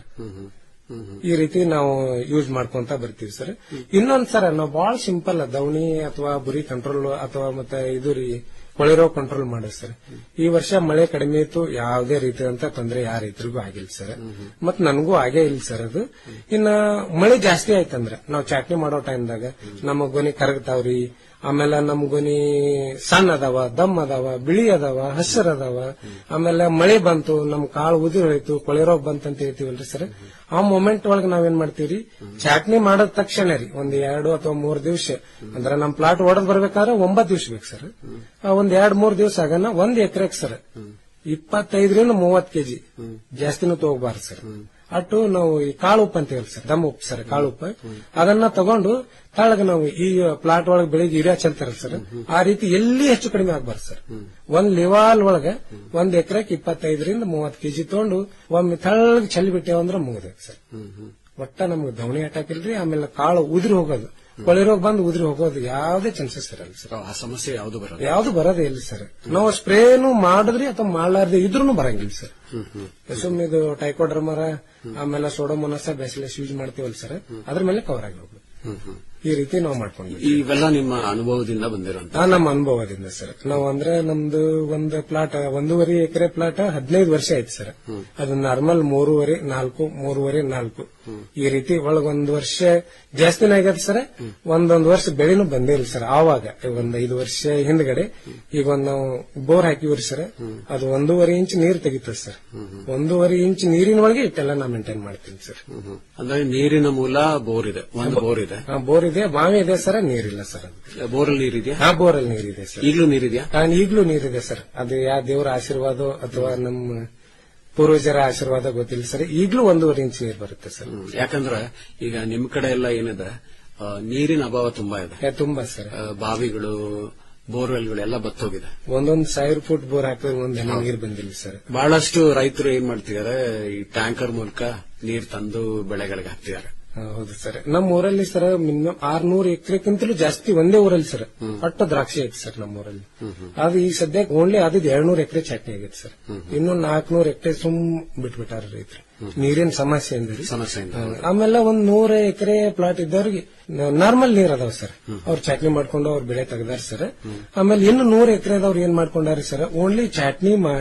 ಈ ರೀತಿ ನಾವು ಯೂಸ್ ಮಾಡ್ಕೊಂತ ಬರ್ತೀವಿ ಸರ್ ಇನ್ನೊಂದ್ ಸರ್ ನಾವು ಬಹಳ ಸಿಂಪಲ್ ದವಣಿ ಅಥವಾ ಬುರಿ ಕಂಟ್ರೋಲ್ ಅಥವಾ ಮತ್ತೆ ಇದು ರೀ ಕೊಳೆರೋ ಕಂಟ್ರೋಲ್ ಮಾಡೋದು ಸರ್ ಈ ವರ್ಷ ಮಳೆ ಕಡಿಮೆ ಇತ್ತು ಯಾವುದೇ ರೀತಿಯಾದಂತ ತೊಂದರೆ ಯಾವ ರೈತರಿಗೂ ಆಗಿಲ್ಲ ಸರ್ ಮತ್ ನನಗೂ ಆಗೇ ಇಲ್ಲ ಸರ್ ಅದು ಇನ್ನ ಮಳೆ ಜಾಸ್ತಿ ಆಯ್ತಂದ್ರ ನಾವು ಚಾಟ್ನಿ ಮಾಡೋ ಟೈಮ್ದಾಗ ನಮ್ಮ ಗೊನೆ ಕರಗ್ತಾವ್ರಿ ಆಮೇಲೆ ನಮ್ ಗೊನಿ ಸಣ್ಣ ಅದಾವ ದಮ್ ಅದಾವ ಬಿಳಿ ಅದಾವ ಹಸಿರು ಅದಾವ ಆಮೇಲೆ ಮಳೆ ಬಂತು ನಮ್ ಕಾಳು ಉದುರು ಹೋಯ್ತು ಕೊಳೆ ರೋಗ ಬಂತಂತ ಹೇಳ್ತೀವಲ್ರಿ ಸರ್ ಆ ಮೊಮೆಂಟ್ ಒಳಗೆ ನಾವೇನ್ ಮಾಡ್ತೀವ್ರಿ ಚಾಟ್ನಿ ಮಾಡದ ತಕ್ಷಣ ರೀ ಒಂದ್ ಎರಡು ಅಥವಾ ಮೂರ್ ದಿವಸ ಅಂದ್ರೆ ನಮ್ ಪ್ಲಾಟ್ ಹೊಡೆದ್ ಬರ್ಬೇಕಾದ್ರೆ ಒಂಬತ್ ದಿವ್ಸ ಬೇಕು ಸರ್ ಆ ಒಂದ್ ಎರಡ್ ಮೂರ್ ದಿವಸ ಆಗನ ಒಂದ್ ಎಕರೆಗೆ ಸರ್ ಇಪ್ಪತ್ತೈದರಿಂದ ಮೂವತ್ ಕೆಜಿ ಜಾಸ್ತಿನೂ ತಗೋಬಾರ್ದು ಸರ್ ಅಟ್ಟು ನಾವು ಈ ಕಾಳು ಉಪ್ಪು ಅಂತೀವಲ್ಲ ಸರ್ ದಮ್ ಉಪ್ಪು ಸರ್ ಕಾಳು ಉಪ್ಪು ಅದನ್ನ ತಗೊಂಡು ತಾಳಗ ನಾವು ಈ ಪ್ಲಾಟ್ ಒಳಗೆ ಬೆಳಿಗ್ಗೆ ಯೂರಿಯಾ ಚೆಲ್ತಾರಲ್ಲ ಸರ್ ಆ ರೀತಿ ಎಲ್ಲಿ ಹೆಚ್ಚು ಕಡಿಮೆ ಆಗ್ಬಾರ್ದು ಸರ್ ಒಂದ್ ಲಿವಾಲ್ ಒಳಗೆ ಒಂದ್ ಎಕರೆಗೆ ಇಪ್ಪತ್ತೈದರಿಂದ ಮೂವತ್ ಕೆಜಿ ತಗೊಂಡು ಒಮ್ಮೆ ತಳ್ಳಗ್ ಚೆಲ್ಲಿ ಬಿಟ್ಟೇವಂದ್ರೆ ಮುಗಿದೈತೆ ಸರ್ ಒಟ್ಟ ನಮ್ಗೆ ದವಣಿ ಅಟ್ಯಾಕ್ ಇಲ್ರಿ ಆಮೇಲೆ ಕಾಳು ಉದುರಿ ಹೋಗೋದು ಕೊಳೆ ರೋಗ ಬಂದು ಉದುರಿ ಹೋಗೋದು ಯಾವುದೇ ಚಾನ್ಸಸ್ ಇರಲ್ಲ ಸರ್ ಆ ಸಮಸ್ಯೆ ಯಾವುದು ಬರಲ್ಲ ಯಾವ್ದು ಬರೋದೇ ಇಲ್ಲ ಸರ್ ನಾವು ಸ್ಪ್ರೇನು ಮಾಡಿದ್ರಿ ಅಥವಾ ಮಾಡ್ಲಾರ್ದೆ ಇದ್ರೂ ಬರಂಗಿಲ್ಲ ಸರ್ ಸುಮ್ಮನೆ ಇದು ಟೈಕೋಡ್ರಮರ ಆಮೇಲೆ ಸೋಡೋಮೊನಸ ಬ್ಯಾಸಿಲಸ್ ಯೂಸ್ ಮಾಡ್ತೀವಲ್ಲ ಸರ್ ಅದ್ರ ಮೇಲೆ ಕವರ್ ಆಗಿ ಹೋಗ್ಬೇಕು ಈ ರೀತಿ ನಾವು ಮಾಡ್ಕೊಂಡ್ವಿ ಇವೆಲ್ಲ ನಿಮ್ಮ ಅನುಭವದಿಂದ ಬಂದಿರೋಂತ ಆ, ನಮ್ಮ ಅನುಭವದಿಂದ ಸರ್ ನಾವು ಅಂದ್ರೆ ನಮ್ದು ಒಂದು ಪ್ಲಾಟ್ ಒಂದೂವರೆ ಎಕರೆ ಪ್ಲಾಟ್ ಹದಿನೈದು ವರ್ಷ ಆಯ್ತು ಸರ್ ಅದು ನಾರ್ಮಲ್ ಮೂರುವರೆ ನಾಲ್ಕು ಮೂರುವರೆ ನಾಲ್ಕು ಈ ರೀತಿ ಒಳಗ್ ಒಂದ್ ವರ್ಷ ಜಾಸ್ತಿನೇ ಆಗ್ಯದ ಸರ್ ಒಂದೊಂದ್ ವರ್ಷ ಬೆಳೆನೂ ಬಂದೇ ಇಲ್ಲ ಸರ್ ಆವಾಗ ಒಂದ್ ಐದು ವರ್ಷ ಹಿಂದ್ಗಡೆ ಈಗ ಒಂದ್ ನಾವು ಬೋರ್ ಹಾಕಿವ್ರಿ ಸರ್ ಅದು ಒಂದೂವರೆ ಇಂಚ್ ನೀರ್ ತೆಗಿತದೆ ಸರ್ ಒಂದೂವರೆ ಇಂಚ್ ನೀರಿನ ಒಳಗೆ ಇಟ್ಟೆಲ್ಲ ನಾ ಮೇಂಟೈನ್ ಮಾಡ್ತೀನಿ ಸರ್ ಅಂದ್ರೆ ನೀರಿನ ಮೂಲ ಬೋರ್ ಇದೆ ಒಂದು ಬೋರ್ ಇದೆ ಆ, ಬೋರ್ ಇದೆ ಬಾವಿ ಇದೆ ಸರ್ ನೀರಿಲ್ಲ ಸರ್ ಅದು ಬೋರಲ್ಲಿ ನೀರಿದೆಯಾ ಆ ಬೋರಲ್ಲಿ ನೀರಿದೆ ಸರ್ ಈಗಲೂ ನೀರಿದೆಯಾ ಆ, ಈಗ್ಲೂ ನೀರಿದೆ ಸರ್ ಅದು ಯಾವ ದೇವರ ಆಶೀರ್ವಾದ ಅಥವಾ ನಮ್ಮ ಪೂರ್ವಜರ ಆಶೀರ್ವಾದ ಗೊತ್ತಿಲ್ಲ ಸರ್ ಈಗ್ಲೂ ಒಂದೂವರೆ ಇಂಚ್ ನೀರು ಬರುತ್ತೆ ಸರ್ ಯಾಕಂದ್ರೆ ಈಗ ನಿಮ್ ಕಡೆ ಎಲ್ಲ ಏನಿದೆ ಆ, ನೀರಿನ ಅಭಾವ ತುಂಬಾ ಇದೆ ಏ, ತುಂಬಾ ಸರ್ ಆ, ಬಾವಿಗಳು ಬೋರ್ವೆಲ್ಗಳು ಎಲ್ಲ ಬತ್ತೋಗಿದೆ ಒಂದೊಂದು ಸಾವಿರ ಫುಟ್ ಬೋರ್ ಹಾಕಿದ್ರೆ ಒಂದ್ ಹನಿ ನೀರು ಬಂದಿಲ್ಲ ಸರ್ ಬಹಳಷ್ಟು ರೈತರು ಏನ್ ಮಾಡ್ತಿದ್ದಾರೆ ಈ ಟ್ಯಾಂಕರ್ ಮೂಲಕ ನೀರ್ ತಂದು ಬೆಳೆಗಳಿಗೆ ಹಾಕ್ತಿದ್ದಾರೆ ಆ, ಹೌದು ಸರ್ ನಮ್ಮ ಊರಲ್ಲಿ ಸರ್ ಮಿನಿಮಮ್ ಆರ್ನೂರು ಎಕರೆಕ್ಕಿಂತಲೂ ಜಾಸ್ತಿ ಒಂದೇ ಊರಲ್ಲಿ ಸರ್ ಅಟ್ಟ ದ್ರಾಕ್ಷಿ ಐತೆ ಸರ್ ನಮ್ಮ ಊರಲ್ಲಿ ಅದು ಈ ಸದ್ಯಕ್ಕೆ ಓನ್ಲಿ ಅದು ಎರಡ್ನೂರು ಎಕರೆ ಚಟ್ನಿ ಆಗೈತೆ ಸರ್ ಇನ್ನು ನಾಲ್ಕನೂರು ಎಕರೆ ಸುಮ್ ಬಿಟ್ಬಿಟ್ಟಾರ ರೈತರು ನೀರಿನ ಸಮಸ್ಯೆ ಅಂದ್ರೆ ಸಮಸ್ಯೆಯಿಂದ ಆಮೇಲೆ ಒಂದ್ ನೂರ ಎಕರೆ ಪ್ಲಾಟ್ ಇದ್ದವ್ರಿಗೆ ನಾರ್ಮಲ್ ನೀರ್ ಅದಾವ ಸರ್ ಅವ್ರು ಚಟ್ನಿ ಮಾಡ್ಕೊಂಡು ಅವ್ರ ಬೆಳೆ ತೆಗ್ದಾರ ಸರ್ ಆಮೇಲೆ ಇನ್ನು ನೂರ ಎಕರೆದವ್ರು ಏನ್ ಮಾಡ್ಕೊಂಡಾರ ಸರ್ ಓನ್ಲಿ ಚಟ್ನಿ ಮಾಡಿ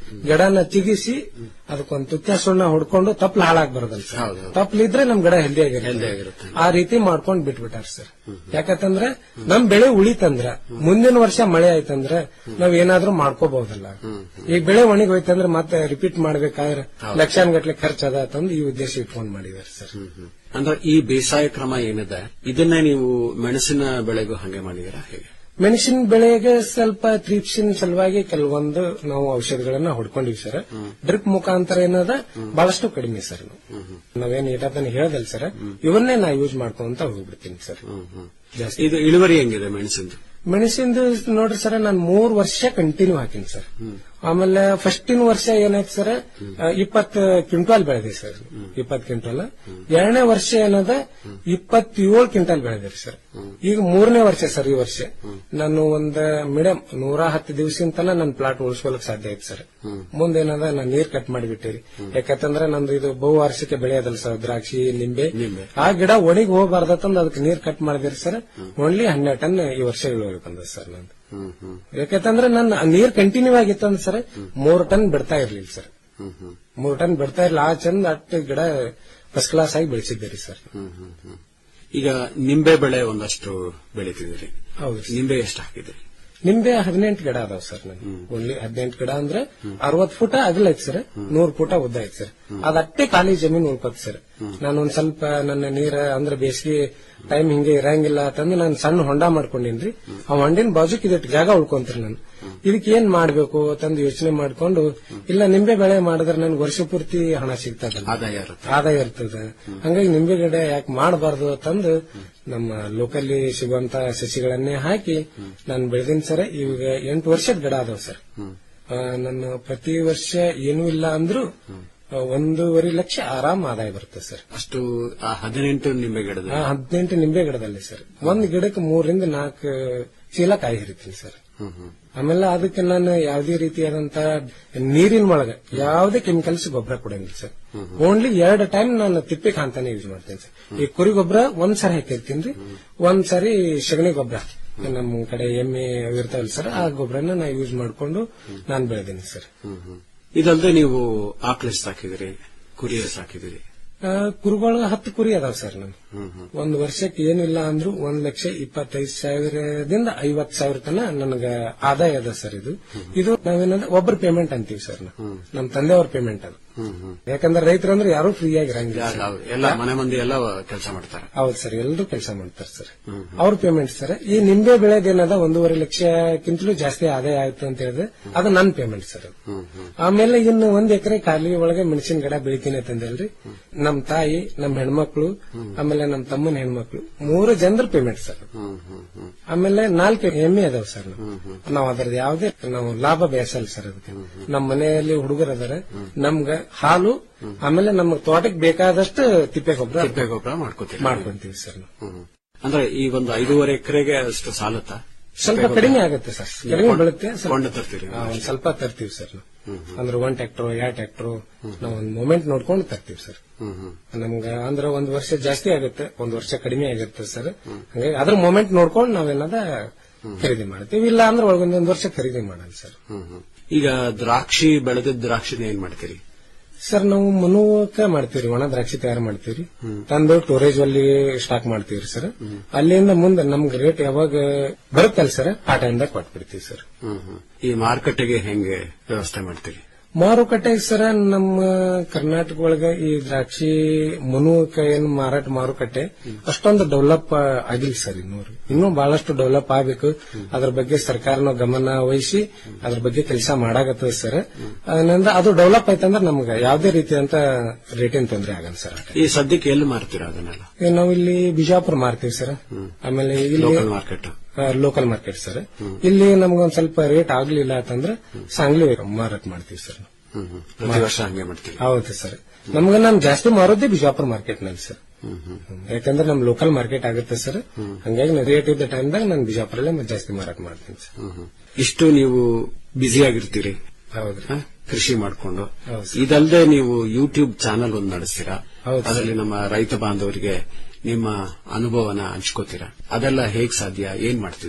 ಗಿಡನ ಚಿಗಿಸಿ ಅದಕ್ಕೊಂದು ತುತ್ತ ಸುಣ್ಣ ಹೊಡ್ಕೊಂಡು ತಪ್ಪಲು ಹಾಳಾಗ್ ಬರೋದಲ್ಲ ಸರ್ ತಪ್ಪಲಿದ್ರೆ ನಮ್ ಗಿಡ ಹೆಲ್ದಿ ಆಗಿರುತ್ತೆ ಆ ರೀತಿ ಮಾಡ್ಕೊಂಡ್ ಬಿಟ್ಬಿಟ್ಟಾರ ಸರ್ ಯಾಕಂತಂದ್ರೆ ನಮ್ ಬೆಳೆ ಉಳಿತಂದ್ರ ಮುಂದಿನ ವರ್ಷ ಮಳೆ ಆಯ್ತಂದ್ರ ನಾವ್ ಏನಾದ್ರೂ ಮಾಡ್ಕೋಬಹುದಲ್ಲ ಈಗ ಬೆಳೆ ಒಣಗಿ ಹೋಯ್ತಂದ್ರೆ ಮತ್ತೆ ರಿಪೀಟ್ ಮಾಡ್ಬೇಕಾದ್ರೆ ಲಕ್ಷಾನ್ಗಟ್ಲೆ ಖರ್ಚದ ಅಂತಂದು ಈ ಉದ್ದೇಶ ಇಟ್ಕೊಂಡ್ ಮಾಡಿದಾರೆ ಸರ್ ಅಂದ್ರೆ ಈ ಬೇಸಾಯ ಕ್ರಮ ಏನಿದೆ ಇದನ್ನೇ ನೀವು ಮೆಣಸಿನ ಬೆಳೆಗೂ ಹಂಗೆ ಮಾಡಿದೀರಾ ಹೇಗೆ ಮೆಣಸಿನ ಬೆಳೆಗೆ ಸ್ವಲ್ಪ ತ್ರೀಪ್ಸಿನ ಸಲುವಾಗಿ ಕೆಲವೊಂದು ನಾವು ಔಷಧಿಗಳನ್ನ ಹೊಡ್ಕೊಂಡಿವಿ ಸರ್ ಡ್ರಿಪ್ ಮುಖಾಂತರ ಏನದ ಬಹಳಷ್ಟು ಕಡಿಮೆ ಸರ್ ನಾವು ನಾವೇನ್ ಏಟಾತನ ಹೇಳ್ದಲ್ ಸರ್ ಇವನ್ನೇ ನಾ ಯೂಸ್ ಮಾಡ್ಕೊಂತ ಹೋಗ್ಬಿಡ್ತೀನಿ ಸರ್ ಜಾಸ್ತಿ ಇದು ಇಳುವರಿ ಹೆಂಗಿದೆ ಮೆಣಸಿಂದು ಮೆಣಸಿಂದು ನೋಡ್ರಿ ಸರ್ ನಾನು ಮೂರ್ ವರ್ಷ ಕಂಟಿನ್ಯೂ ಹಾಕಿನಿ ಸರ್ ಆಮೇಲೆ ಫಸ್ಟಿನ ವರ್ಷ ಏನಾಯ್ತು ಸರ್ ಇಪ್ಪತ್ತು ಕ್ವಿಂಟಾಲ್ ಬೆಳೆದಿ ಸರ್ ಇಪ್ಪತ್ತು ಕ್ವಿಂಟಾಲ್ ಎರಡನೇ ವರ್ಷ ಏನದ ಇಪ್ಪತ್ತೇಳು ಕ್ವಿಂಟಾಲ್ ಬೆಳೆದಿರಿ ಸರ್ ಈಗ ಮೂರನೇ ವರ್ಷ ಸರ್ ಈ ವರ್ಷ ನಾನು ಒಂದ್ ಮೀಡಿಯಂ ನೂರ ಹತ್ತು ದಿವಸದಿಂದ ತನ ನನ್ನ ಪ್ಲಾಟ್ ಉಳಿಸ್ಕೊಳಕ್ ಸಾಧ್ಯ ಐತೆ ಸರ್ ಮುಂದೇನದ ನಾನು ನೀರ್ ಕಟ್ ಮಾಡಿಬಿಟ್ಟಿರಿ ಯಾಕಂತಂದ್ರೆ ನಂದು ಇದು ಬಹುವಾರ್ಷಿಕ ಬೆಳೆ ಅದಲ್ಲ ಸರ್ ದ್ರಾಕ್ಷಿ ನಿಂಬೆ ಆ ಗಿಡ ಒಣಗಿ ಹೋಗಬಾರ್ದಂದ್ ಅದಕ್ಕೆ ನೀರ್ ಕಟ್ ಮಾಡಿದಿರಿ ಸರ್ ಓನ್ಲಿ ಹನ್ನೆರಡು ಟನ್ ಈ ವರ್ಷ ಇಳುವರಿ ಬಂದ ಸರ್ ನಂದು ಯಾಕಂತಂದ್ರೆ ನನ್ನ ನೀರ್ ಕಂಟಿನ್ಯೂ ಆಗಿತ್ತಂದ್ರೆ ಸರ್ ಮೂರ್ ಟನ್ ಬಿಡ್ತಾ ಇರ್ಲಿಲ್ಲ ಸರ್ ಮೂರ್ ಟನ್ ಬಿಡ್ತಾ ಇರ್ಲಿಲ್ಲ ಆ ಚಂದ ಅಟ್ಟು ಗಿಡ ಫಸ್ಟ್ ಕ್ಲಾಸ್ ಆಗಿ ಬೆಳೆಸಿದ್ದೀರಿ ಸರ್ ಈಗ ನಿಂಬೆ ಬೆಳೆ ಒಂದಷ್ಟು ಬೆಳಿತಿದ್ದೀರಿ ಹೌದು ನಿಂಬೆ ಎಷ್ಟು ಹಾಕಿದಿರಿ ನಿಂಬೆ ಹದಿನೆಂಟು ಗಿಡ ಅದಾವ ಸರ್ ನನ್ ಓನ್ಲಿ ಹದಿನೆಂಟು ಗಿಡ ಅಂದ್ರೆ ಅರವತ್ ಫುಟ ಅಗಲ ಐತಿ ಸರ್ ನೂರ್ ಫುಟ ಉದ್ದ ಐತಿ ಸರ್ ಅದಟ್ಟೆ ಖಾಲಿ ಜಮೀನ್ ಉಳ್ಕೋತ್ ಸರ್ ನಾನು ಒಂದ್ ಸ್ವಲ್ಪ ನನ್ನ ನೀರ ಅಂದ್ರೆ ಬೇಸಿಗೆ ಟೈಮ್ ಹಿಂಗೆ ಇರಂಗಿಲ್ಲ ಅಂತಂದು ನಾನು ಸಣ್ಣ ಹೊಂಡ ಮಾಡ್ಕೊಂಡಿನ್ರಿ ಆ ಹೊಂಡಿನ ಬಾಜುಕ್ ಇದಟ್ಟು ಜಾಗ ಉಳ್ಕೊಂತ್ರಿ ನಾನು ಇದಕ್ಕೆ ಏನ್ ಮಾಡ್ಬೇಕು ಅಂತಂದು ಯೋಚನೆ ಮಾಡ್ಕೊಂಡು ಇಲ್ಲ ನಿಂಬೆ ಬೆಳೆ ಮಾಡಿದ್ರೆ ನನ್ಗೆ ವರ್ಷ ಪೂರ್ತಿ ಹಣ ಸಿಗ್ತದಲ್ಲ ಆದಾಯ ಇರುತ್ತೆ ಆದಾಯ ಇರ್ತದೆ ಹಂಗಾಗಿ ನಿಂಬೆ ಗಿಡ ಯಾಕೆ ಮಾಡಬಾರ್ದು ಅಂತಂದು ನಮ್ಮ ಲೋಕಲ್ಲಿ ಸಿಗುವಂತ ಸಸಿಗಳನ್ನೇ ಹಾಕಿ ನಾನು ಬೆಳೆದಿನ ಸರ್ ಈಗ ಎಂಟು ವರ್ಷದ ಗಿಡ ಅದಾವ ಸರ್ ಆ, ನನ್ನ ಪ್ರತಿ ವರ್ಷ ಏನೂ ಇಲ್ಲ ಅಂದ್ರೂ ಆ, ಒಂದೂವರೆ ಲಕ್ಷ ಆರಾಮ್ ಆದಾಯ ಬರುತ್ತೆ ಸರ್ ಅಷ್ಟು ಆ ಹದಿನೆಂಟು ನಿಂಬೆ ಗಿಡದ ಆ, ಹದಿನೆಂಟು ನಿಂಬೆ ಗಿಡದಲ್ಲಿ ಸರ್ ಒಂದ್ ಗಿಡಕ್ಕೆ ಮೂರರಿಂದ ನಾಲ್ಕು ಚೀಲ ಕಾಯಿ ಹರಿತೀನಿ ಸರ್ ಆಮೇಲೆ ಅದಕ್ಕೆ ನಾನು ಯಾವುದೇ ರೀತಿಯಾದಂತ ನೀರಿನ ಒಳಗೆ ಯಾವುದೇ ಕೆಮಿಕಲ್ಸ್ ಗೊಬ್ಬರ ಕೊಡಂಗಿಲ್ಲ ಸರ್ ಓನ್ಲಿ ಎರಡು ಟೈಮ್ ನಾನು ತಿಪ್ಪೆ ಕಾಂತಾನೆ ಯೂಸ್ ಮಾಡ್ತೀನಿ ಸರ್ ಈ ಕುರಿ ಗೊಬ್ಬರ ಒಂದ್ ಸರಿ ಹಾಕಿರ್ತೀನಿ ಒಂದ್ ಸರಿ ಸಗಣಿ ಗೊಬ್ಬರ ನಮ್ಮ ಕಡೆ ಎಮ್ಮೆ ಅವು ಇರ್ತಾವಲ್ಲ ಸರ್ ಆ ಗೊಬ್ಬರನ ನಾ ಯೂಸ್ ಮಾಡ್ಕೊಂಡು ನಾನು ಬೆಳೆದೀನಿ ಸರ್ ಇದಲ್ಲದೆ ನೀವು ಆಕಳ ಸಾಕಿದಿರಿ ಕುರಿ ಸಾಕಿದಿರಿ ಆ, ಕುರಿಗಳು ಹತ್ತು ಕುರಿ ಅದಾವ ಸರ್ ನಾನು ಒಂದ್ ವರ್ಷಕ್ಕೆ ಏನಿಲ್ಲ ಅಂದ್ರೂ ಒಂದ್ ಲಕ್ಷ ಇಪ್ಪತ್ತೈದು ಸಾವಿರದಿಂದ ಐವತ್ ಸಾವಿರ ತನ ನನಗ ಆದಾಯ ಅದ ಸರ್ ಇದು ಇದು ನಾವೇನಂದ್ರೆ ಒಬ್ಬರ ಪೇಮೆಂಟ್ ಅಂತೀವಿ ಸರ್ ನಾವು ನಮ್ಮ ತಂದೆಯವ್ರ ಪೇಮೆಂಟ್ ಅದು ಯಾಕಂದ್ರೆ ರೈತರಂದ್ರೆ ಯಾರು ಫ್ರೀ ಆಗಿರಂಗಿಲ್ಲ sir. ಎಲ್ಲ ಮನೆ ಮಂದಿ ಎಲ್ಲ ಕೆಲಸ ಮಾಡ್ತಾರೆ ಹೌದು ಸರ್ ಎಲ್ಲರೂ ಕೆಲಸ ಮಾಡ್ತಾರೆ ಸರ್ ಅವ್ರ ಪೇಮೆಂಟ್ ಸರ್ ಈ ನಿಂಬೆ ಬೆಳೆದೇನದ ಒಂದೂವರೆ ಲಕ್ಷಕ್ಕಿಂತಲೂ ಜಾಸ್ತಿ ಆದಾಯ ಆಯ್ತು ಅಂತ ಹೇಳಿದ್ರೆ ಅದು ನನ್ನ ಪೇಮೆಂಟ್ ಸರ್ ಅದು. ಆಮೇಲೆ ಇನ್ನು ಒಂದ್ ಎಕರೆ ಖಾಲಿ ಒಳಗೆ ಮೆಣಸಿನ ಗಿಡ ಬೆಳಿತೀನಿ ಅಂತಂದೇಳ್ರಿ ನಮ್ ತಾಯಿ ನಮ್ ಹೆಣ್ಮಕ್ಳು ಆಮೇಲೆ ನಮ್ ತಮ್ಮನ ಹೆಣ್ಮಕ್ಳು ಮೂರು ಜನರ ಪೇಮೆಂಟ್ ಸರ್ ಆಮೇಲೆ ನಾಲ್ಕು ಎಮ್ಮೆ ಅದಾವ ಸರ್ ನಾವು ನಾವು ಅದ್ರದ್ದು ಯಾವುದೇ ನಾವು ಲಾಭ ಬೇಸಲ್ಲ ಸರ್ ಅದಕ್ಕೆ ನಮ್ಮ ಮನೆಯಲ್ಲಿ ಹುಡುಗರು ಅದಾರ ನಮ್ಗ ಹಾಲು ಆಮೇಲೆ ನಮ್ಮ ತೋಟಕ್ಕೆ ಬೇಕಾದಷ್ಟು ತಿಪ್ಪೆ ಗೊಬ್ಬರ ತಿಪ್ಪೆ ಗೊಬ್ಬರ ಮಾಡ್ಕೋತೀರಿ ಮಾಡ್ಕೊಂತೀವಿ ಸರ್ ನಾವು ಅಂದ್ರೆ ಈ ಒಂದು ಐದೂವರೆ ಎಕರೆಗೆ ಅಷ್ಟು ಸಾಲತ್ತಾ ಸ್ವಲ್ಪ ಕಡಿಮೆ ಆಗುತ್ತೆ ಸರ್ ಕಡಿಮೆ ಬೀಳುತ್ತೆ ಸ್ವಲ್ಪ- ಕೊಂಡು ತರ್ತೀರಿ ಹಾ, ಒಂದ್ ಸ್ವಲ್ಪ ತರ್ತೀವಿ ಸರ್ ನಾವು. ಅಂದ್ರೆ ಒನ್ ಟ್ಯಾಕ್ಟರ್ ಎರಡ್ ಟ್ಯಾಕ್ಟರ್ ನಾವು ಒಂದ್ ಮೂಮೆಂಟ್ ನೋಡ್ಕೊಂಡು ತರ್ತೀವಿ ಸರ್ ನಮ್ಗ ಅಂದ್ರೆ ಒಂದ್ ವರ್ಷ ಜಾಸ್ತಿ ಆಗುತ್ತೆ ಒಂದ್ ವರ್ಷ ಕಡಿಮೆ ಆಗಿರುತ್ತೆ ಸರ್ ಹಂಗಾಗಿ ಅದ್ರ ಮೂಮೆಂಟ್ ನೋಡ್ಕೊಂಡು ನಾವೇನದ ಖರೀದಿ ಮಾಡ್ತೀವಿ ಇಲ್ಲ ಅಂದ್ರೆ ಒಳಗೊಂದೊಂದ್ ವರ್ಷ ಖರೀದಿ ಮಾಡಲ್ಲ ಸರ್ ಈಗ ದ್ರಾಕ್ಷಿ ಬೆಳೆದ ದ್ರಾಕ್ಷಿನ ಏನ್ ಮಾಡ್ತೀರಿ ಸರ್ ನಾವು ಮನುವಕ ಮಾಡ್ತೀವಿ ಒಣ ದ್ರಾಕ್ಷಿ ತಯಾರು ಮಾಡ್ತೀವಿ ತಂದು ಸ್ಟೋರೇಜ್ ಅಲ್ಲಿ ಸ್ಟಾಕ್ ಮಾಡ್ತೀವಿ ಸರ್ ಅಲ್ಲಿಂದ ಮುಂದೆ ನಮ್ಗೆ ರೇಟ್ ಯಾವಾಗ ಬರುತ್ತಲ್ಲ ಸರ್ ಆ ಟೈಮ್ದಾಗ ಕೊಟ್ಬಿಡ್ತೀವಿ ಸರ್ ಈ ಮಾರುಕಟ್ಟೆಗೆ ಹೆಂಗೆ ವ್ಯವಸ್ಥೆ ಮಾಡ್ತೀರಿ ಮಾರುಕಟ್ಟೆ ಸರ ನಮ್ಮ ಕರ್ನಾಟಕ ಒಳಗ ಈ ದ್ರಾಕ್ಷಿ ಮುನುಕ ಏನು ಮಾರಾಟ ಮಾರುಕಟ್ಟೆ ಅಷ್ಟೊಂದು ಡೆವಲಪ್ ಆಗಿಲ್ಲ ಸರ್ ಇನ್ನೂ ಇನ್ನೂ ಬಹಳಷ್ಟು ಡೆವಲಪ್ ಆಗಬೇಕು ಅದ್ರ ಬಗ್ಗೆ ಸರ್ಕಾರನ ಗಮನ ವಹಿಸಿ ಅದ್ರ ಬಗ್ಗೆ ಕೆಲಸ ಮಾಡಾಕತ್ತದ ಸರ್ ಅದರಿಂದ ಅದು ಡೆವಲಪ್ ಆಯ್ತಂದ್ರೆ ನಮ್ಗೆ ಯಾವುದೇ ರೀತಿಯಂತ ರೇಟಿನ ತೊಂದರೆ ಆಗಲ್ಲ ಸರ್ ಈ ಸದ್ಯಕ್ಕೆ ಎಲ್ಲಿ ಮಾರ್ತೀರಾ ಅದನ್ನೆಲ್ಲ ಈಗ ನಾವು ಇಲ್ಲಿ ಬಿಜಾಪುರ ಮಾರ್ತೀವಿ ಸರ್ ಆಮೇಲೆ ಇಲ್ಲಿ local market local market sir ಇಲ್ಲಿ ನಮ್ಗೊಂದ್ ಸ್ವಲ್ಪ ರೇಟ್ ಆಗ್ಲಿಲ್ಲ ಅಂತಂದ್ರೆ ಸಾಂಗ್ಲಿ ಮಾರಾಟ ಮಾಡ್ತೀವಿ ಸರ್ ಪ್ರತಿ ವರ್ಷ ಹಂಗೆ ಮಾಡ್ತೀರಿ ಹೌದು ಸರ್ ನಮ್ಗ ನಾನು ಜಾಸ್ತಿ ಮಾರೋದೇ ಬಿಜಾಪುರ ಮಾರ್ಕೆಟ್ ನಲ್ಲಿ ಸರ್ ಯಾಕಂದ್ರೆ ನಮ್ ಲೋಕಲ್ ಮಾರ್ಕೆಟ್ ಆಗುತ್ತೆ ಸರ್ ಹಂಗಾಗಿ ರೇಟ್ ಇದ್ದ ಟೈಮ್ದಾಗ ನಾನು ಬಿಜಾಪುರಲ್ಲೇ ಜಾಸ್ತಿ ಮಾರಾಟ ಮಾಡ್ತೀನಿ ಸರ್ ಇಷ್ಟು ನೀವು ಬ್ಯುಸಿ ಆಗಿರ್ತೀರಿ ಹೌದ್ರಿ ಹ? ಕೃಷಿ ಮಾಡ್ಕೊಂಡು ಹೌದು ಇದಲ್ಲದೆ ನೀವು ಯೂಟ್ಯೂಬ್ ಚಾನಲ್ ಒಂದು ನಡೆಸ್ತೀರಾ ಹೌದು ಸರ್. ಅದರಲ್ಲಿ ನಮ್ಮ ರೈತ ಬಾಂಧವರಿಗೆ ನಿಮ್ಮ ಅನುಭವನ ಹಂಚ್ಕೋತೀರಾ ಅದೆಲ್ಲ ಹೇಗ್ ಸಾಧ್ಯ ಏನ್ ಮಾಡ್ತಿದ್ದೀರಿ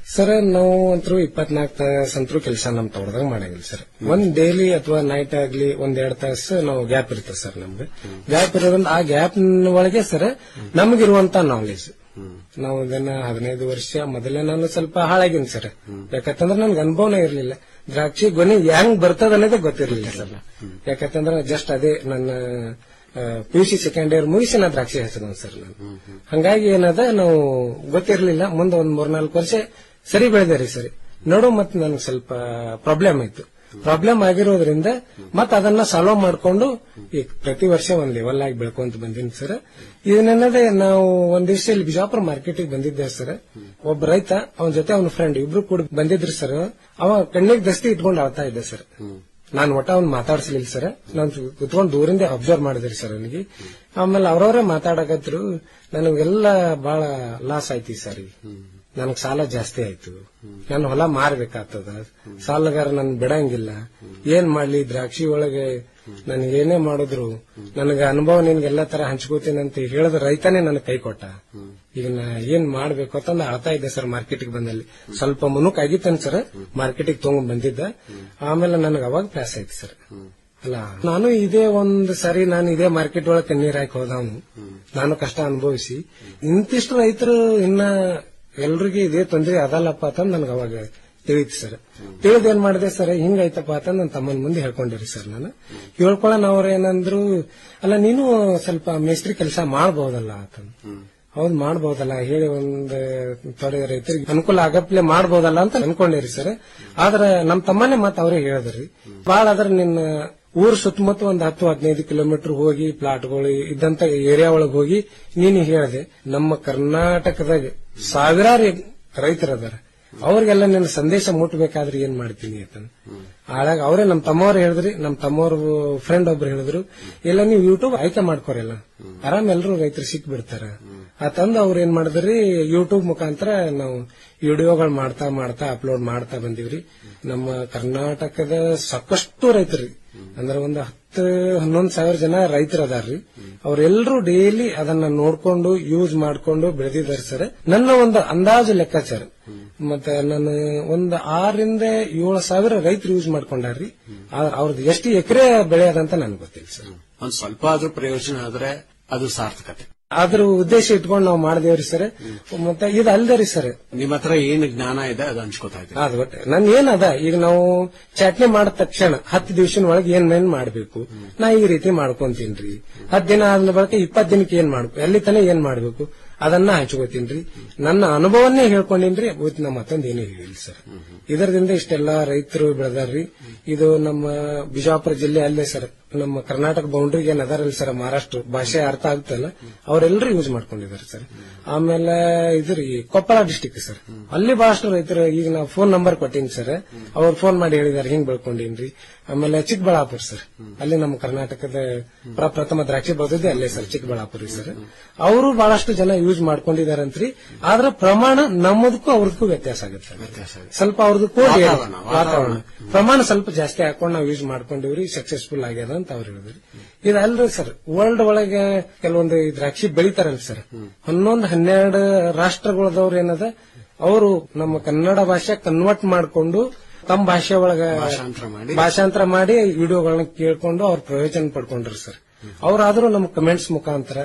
ಸರ್ ನಾವು ಅಂತರೂ ಇಪ್ಪತ್ನಾಲ್ಕು ತಾಸ ಅಂತರೂ ಕೆಲಸ ನಮ್ ತೋಟದಾಗ ಮಾಡಂಗಿಲ್ಲ ಸರ್ ಒಂದ್ ಡೈಲಿ ಅಥವಾ ನೈಟ್ ಆಗ್ಲಿ ಒಂದ್ ಎರಡ್ ತಾಸು ನಾವು ಗ್ಯಾಪ್ ಇರ್ತದೆ ಸರ್ ನಮ್ಗೆ ಗ್ಯಾಪ್ ಇರೋದ್ರಿಂದ ಆ ಗ್ಯಾಪ್ ಒಳಗೆ ಸರ್ ನಮಗಿರುವಂತ ನಾಲೆಜ್ ನಾವು ಇದನ್ನ ಹದಿನೈದು ವರ್ಷ ಮೊದಲೇ ನಾನು ಸ್ವಲ್ಪ ಹಾಳಾಗಿನಿ ಸರ್ ಯಾಕಂತಂದ್ರೆ ನನ್ಗೆ ಅನುಭವನೇ ಇರಲಿಲ್ಲ ದ್ರಾಕ್ಷಿ ಗೊನೆ ಹೆಂಗ್ ಬರ್ತದ ಅನ್ನೋದೇ ಗೊತ್ತಿರಲಿಲ್ಲ ಸರ್ ಯಾಕಂತಂದ್ರೆ ಜಸ್ಟ್ ಅದೇ ನನ್ನ P U C second year ಮುಗಿಸಿ ನಾ ದ್ರಾಕ್ಷಿ ಹಚ್ಚದ ಸರ್ ನಾನು ಹಂಗಾಗಿ ಏನದ ನಾವು ಗೊತ್ತಿರಲಿಲ್ಲ ಮುಂದೆ ಒಂದ್ ಮೂರ್ನಾಲ್ಕು ವರ್ಷ ಸರಿ ಬೆಳೆದೆ ರೀ ಸರಿ ನೋಡು ಮತ್ತೆ ನನ್ಗೆ ಸ್ವಲ್ಪ ಪ್ರಾಬ್ಲಮ್ ಆಯ್ತು ಪ್ರಾಬ್ಲಮ್ ಆಗಿರೋದ್ರಿಂದ ಮತ್ತೆ ಅದನ್ನ ಸಾಲ್ವ್ ಮಾಡ್ಕೊಂಡು ಈಗ ಪ್ರತಿ ವರ್ಷ ಒಂದ್ ಲೆವೆಲ್ ಆಗಿ ಬೆಳ್ಕೊಂತ ಬಂದೀನಿ ಸರ್ ಇದನ್ನೇನದೆ ನಾವು ಒಂದ್ ದಿವಸ ಇಲ್ಲಿ ಬಿಜಾಪುರ ಮಾರ್ಕೆಟಿಗೆ ಬಂದಿದ್ದೆ ಸರ್ ಒಬ್ಬ ರೈತ ಅವನ ಜೊತೆ ಅವನ ಫ್ರೆಂಡ್ ಇಬ್ರು ಕೂಡ ಬಂದಿದ್ರು ಸರ್ ಅವ ಕಣ್ಣಿಗೆ ದಸ್ತಿ ಇಟ್ಕೊಂಡು ಆಳ್ತಾ ಇದ್ದೆ ಸರ್ ನಾನು ಒಟ್ಟ ಅವ್ನು ಮಾತಾಡ್ಸ್ಲಿಲ್ಲ ಸರ್ ನಾನು ಕುತ್ಕೊಂಡು ದೂರಿಂದ ಅಬ್ಸರ್ವ್ ಮಾಡಿದ್ರಿ ಸರ್ ನನಗೆ ಆಮೇಲೆ ಅವ್ರವ್ರೇ ಮಾತಾಡಕತ್ರು ನನಗೆಲ್ಲ ಬಹಳ ಲಾಸ್ ಆಯ್ತಿ ಸರ್ ಈಗ ನನಗ್ ಸಾಲ ಜಾಸ್ತಿ ಆಯ್ತು ನಾನು ಹೊಲ ಮಾರ್ಬೇಕಾಗ್ತದ ಸಾಲಗಾರ ನನ್ ಬಿಡಂಗಿಲ್ಲ ಏನ್ ಮಾಡ್ಲಿ ದ್ರಾಕ್ಷಿ ಒಳಗೆ ನನಗೆ ಏನೇ ಮಾಡಿದ್ರು ನನಗೆ ಅನುಭವ ನಿನ್ಗೆಲ್ಲ ತರ ಹಂಚ್ಕೋತೀನಿ ಅಂತ ಹೇಳಿದ ರೈತನೇ ನನಗೆ ಕೈ ಕೊಟ್ಟ ಈಗ ನಾ ಏನ್ ಮಾಡ್ಬೇಕು ಅಂತಂದು ಅಳ್ತಾ ಇದ್ದೆ ಸರ್ ಮಾರ್ಕೆಟಿಗೆ ಬಂದಲ್ಲಿ ಸ್ವಲ್ಪ ಮುನುಕ್ ಆಗಿತ್ತೇನೆ ಸರ್ ಮಾರ್ಕೆಟಿಗೆ ತಗೊಂಡ್ ಬಂದಿದ್ದ ಆಮೇಲೆ ನನಗೆ ಅವಾಗ ಪ್ಲಾಸ್ ಆಯ್ತು ಸರ್ ಅಲ್ಲ ನಾನು ಇದೇ ಒಂದು ಸರಿ ನಾನು ಇದೇ ಮಾರ್ಕೆಟ್ ಒಳಗೆ ಕಣ್ಣೀರ್ ಹಾಕಿ ಹೋದವನು ನಾನು ಕಷ್ಟ ಅನುಭವಿಸಿ ಇಂತಿಷ್ಟು ರೈತರು ಇನ್ನ ಎಲ್ರಿಗೂ ಇದೇ ತೊಂದರೆ ಅದಲ್ಲಪ್ಪ ಅಂತಂದ್ ನನಗೆ ಅವಾಗ ತಿಳಿತು ಸರ್ ತಿಳಿದ್ ಏನ್ ಮಾಡಿದೆ ಸರ್ ಹಿಂಗಾಯ್ತಪ್ಪ ಅಂತ ನನ್ನ ತಮ್ಮನ ಮುಂದೆ ಹೇಳ್ಕೊಂಡಿರಿ ಸರ್ ನಾನು ಹೇಳ್ಕೊಳ್ಳೋಣ ಅವ್ರ ಏನಂದ್ರು ಅಲ್ಲ ನೀನು ಸ್ವಲ್ಪ ಮೇಸ್ತ್ರಿ ಕೆಲಸ ಮಾಡಬಹುದಲ್ಲ ಅಂತಂದು ಹೌದ್ ಮಾಡಬಹುದಲ್ಲ ಹೇಳಿ ಒಂದ್ ತೊಡೆ ರೈತರಿಗೆ ಅನುಕೂಲ ಆಗಪ್ಲೆ ಮಾಡಬಹುದಲ್ಲ ಅಂತ ಅನ್ಕೊಂಡಿರಿ ಸರ್ ಆದ್ರ ನಮ್ ತಮ್ಮನೇ ಮತ್ ಅವ್ರೇ ಹೇಳಿದ್ರಿ ಬಾಳ ಅದ್ರ ನಿನ್ನ ಊರ್ ಸುತ್ತಮುತ್ತ ಒಂದ್ ಹತ್ತು ಹದಿನೈದು ಕಿಲೋಮೀಟರ್ ಹೋಗಿ ಪ್ಲಾಟ್ಗಳು ಇದ್ದಂತ ಏರಿಯಾ ಒಳಗೆ ಹೋಗಿ ನೀನು ಹೇಳಿದೆ ನಮ್ಮ ಕರ್ನಾಟಕದಾಗ ಸಾವಿರಾರು ರೈತರದಾರ ಅವ್ರಿಗೆಲ್ಲ ನಿನ್ನ ಸಂದೇಶ ಮುಟ್ಬೇಕಾದ್ರೆ ಏನ್ ಮಾಡ್ತೀನಿ ಅಂತ ಆಳಾಗ ಅವರೇ ನಮ್ ತಮ್ಮವ್ರು ಹೇಳಿದ್ರಿ ನಮ್ ತಮ್ಮವ್ರ ಫ್ರೆಂಡ್ ಒಬ್ರು ಹೇಳಿದ್ರು ಇಲ್ಲ ನೀವು ಯೂಟ್ಯೂಬ್ ಆಯ್ಕೆ ಮಾಡ್ಕೋರಲ್ಲ ಆರಾಮ್ ಎಲ್ರು ರೈತರು ಸಿಕ್ ಬಿಡ್ತಾರ ಆತಂದು ಅವ್ರು ಏನ್ ಮಾಡಿದ್ರಿ ಯೂಟ್ಯೂಬ್ ಮುಖಾಂತರ ನಾವು ವಿಡಿಯೋಗಳು ಮಾಡ್ತಾ ಮಾಡ್ತಾ ಅಪ್ಲೋಡ್ ಮಾಡ್ತಾ ಬಂದಿವ್ರಿ ನಮ್ಮ ಕರ್ನಾಟಕದ ಸಾಕಷ್ಟು ರೈತರು ಅಂದ್ರೆ ಒಂದು ಹತ್ತು ಹನ್ನೊಂದು ಸಾವಿರ ಜನ ರೈತರು ಅದಾರ್ರಿ ಅವ್ರೆಲ್ರೂ ಡೈಲಿ ಅದನ್ನ ನೋಡ್ಕೊಂಡು ಯೂಸ್ ಮಾಡ್ಕೊಂಡು ಬೆಳೆದಿದ್ದಾರೆ ಸರ್ ನನ್ನ ಒಂದು ಅಂದಾಜು ಲೆಕ್ಕಾಚಾರ ಮತ್ತೆ ನಾನು ಒಂದು ಆರರಿಂದ ಏಳು ಸಾವಿರ ರೈತರು ಯೂಸ್ ಮಾಡ್ಕೊಂಡಾರ್ರಿ ಆದ್ರೆ ಅವ್ರದ್ದು ಎಷ್ಟು ಎಕರೆ ಬೆಳೆ ಅದಂತ ನನ್ಗೆ ಗೊತ್ತಿಲ್ಲ ಸರ್ ಒಂದ್ ಸ್ವಲ್ಪ ಆದ್ರೂ ಪ್ರಯೋಜನ ಆದ್ರೆ ಅದು ಸಾರ್ಥಕತೆ ಅದ್ರ ಉದ್ದೇಶ ಇಟ್ಕೊಂಡು ನಾವು ಮಾಡಿದೇವ್ರಿ ಸರ್ ಮತ್ತೆ ಇದು ಅಲ್ದೇ ರೀ ಸರ್ ನಿಮ್ಮ ಹತ್ರ ಏನ್ ಜ್ಞಾನ ಇದೆ ಅದು ಹಂಚ್ಕೋತಾ ಇದ್ದೀವಿ ಅದು ಒಟ್ಟೆ ನನ್ ಏನದ ಈಗ ನಾವು ಚಟ್ನಿ ಮಾಡಿದ ತಕ್ಷಣ ಹತ್ತು ದಿವಸದ ಒಳಗೆ ಏನ್ ಮೇನ್ ಮಾಡ್ಬೇಕು ನಾ ಈ ರೀತಿ ಮಾಡ್ಕೊಂತೀನ್ರಿ ಹತ್ತು ದಿನ ಆದ ಬಳಿಕ ಇಪ್ಪತ್ತು ದಿನಕ್ಕೆ ಏನ್ ಮಾಡ್ಬೇಕು ಎಲ್ಲಿ ತನ ಏನ್ ಮಾಡ್ಬೇಕು ಅದನ್ನ ಹಂಚ್ಕೋತೀನ್ರಿ ನನ್ನ ಅನುಭವನ್ನೇ ಹೇಳ್ಕೊಂಡಿನ್ರಿ ಇವತ್ತು ನಮ್ಮ ಮತ್ತೊಂದು ಏನೂ ಹೇಳಿಲ್ಲ ಸರ್ ಇದರಿಂದ ಇಷ್ಟೆಲ್ಲಾ ರೈತರು ಬೆಳೆದಾರ್ರಿ ಇದು ನಮ್ಮ ಬಿಜಾಪುರ ಜಿಲ್ಲೆ ಅಲ್ಲೇ ಸರ್ ನಮ್ಮ ಕರ್ನಾಟಕ ಬೌಂಡ್ರಿಗೆ ಏನ್ ಅದಾರಲ್ಲ ಸರ್ ಮಹಾರಾಷ್ಟ್ರ ಭಾಷೆ ಅರ್ಥ ಆಗುತ್ತಲ್ಲ ಅವರೆಲ್ಲರೂ ಯೂಸ್ ಮಾಡ್ಕೊಂಡಿದ್ದಾರೆ ಸರ್ ಆಮೇಲೆ ಇದ್ರಿ ಕೊಪ್ಪಳ ಡಿಸ್ಟಿಕ್ ಸರ್ ಅಲ್ಲಿ ಬಹಳಷ್ಟು ರೈತರು ಈಗ ನಾವು ಫೋನ್ ನಂಬರ್ ಕೊಟ್ಟೀನಿ ಸರ್ ಅವ್ರು ಫೋನ್ ಮಾಡಿ ಹೇಳಿದಾರೆ ಹಿಂಗ್ ಬೆಳ್ಕೊಂಡೀನ್ರಿ ಆಮೇಲೆ ಚಿಕ್ಕಬಳ್ಳಾಪುರ ಸರ್ ಅಲ್ಲಿ ನಮ್ಮ ಕರ್ನಾಟಕದ ಪ್ರಪ್ರಥಮ ದ್ರಾಕ್ಷಿ ಬೆಳೆದಿದ್ದೆ ಅಲ್ಲೇ ಸರ್ ಚಿಕ್ಕಬಳ್ಳಾಪುರ ಸರ್ ಅವರು ಬಹಳಷ್ಟು ಜನ ಯೂಸ್ ಮಾಡ್ಕೊಂಡಿದಾರಂತ್ರಿ ಆದ್ರ ಪ್ರಮಾಣ ನಮ್ಮದಕ್ಕೂ ಅವ್ರದಕ್ಕೂ ವ್ಯತ್ಯಾಸ ಆಗುತ್ತೆ ಸ್ವಲ್ಪ ಅವ್ರದ್ದು ಕೋಡಿ ವಾತಾವರಣ, ವಾತಾವರಣ ಪ್ರಮಾಣ ಸ್ವಲ್ಪ ಜಾಸ್ತಿ ಹಾಕೊಂಡು ನಾವು ಯೂಸ್ ಮಾಡ್ಕೊಂಡಿವ್ರಿ ಸಕ್ಸಸ್ಫುಲ್ ಆಗ್ಯದ ಅಂತ ಅವ್ರು ಹೇಳಿದ್ರಿ ಇದಲ್ರಿ ಸರ್ ವರ್ಲ್ಡ್ ಒಳಗೆ ಕೆಲವೊಂದು ಈ ದ್ರಾಕ್ಷಿ ಬೆಳಿತಾರಲ್ಲ ಸರ್ ಹನ್ನೊಂದು ಹನ್ನೆರಡು ರಾಷ್ಟ್ರಗಳದವ್ರು ಏನದ ಅವರು ನಮ್ಮ ಕನ್ನಡ ಭಾಷೆ ಕನ್ವರ್ಟ್ ಮಾಡ್ಕೊಂಡು ತಮ್ಮ ಭಾಷೆ ಒಳಗ ಭಾಷಾಂತರ ಮಾಡಿ ಭಾಷಾಂತರ ಮಾಡಿ ವಿಡಿಯೋಗಳನ್ನ ಕೇಳ್ಕೊಂಡು ಅವ್ರ ಪ್ರಯೋಜನ ಪಡ್ಕೊಂಡ್ರಿ ಸರ್ ಅವ್ರಾದ್ರೂ ನಮ್ಮ ಕಮೆಂಟ್ಸ್ ಮುಖಾಂತರ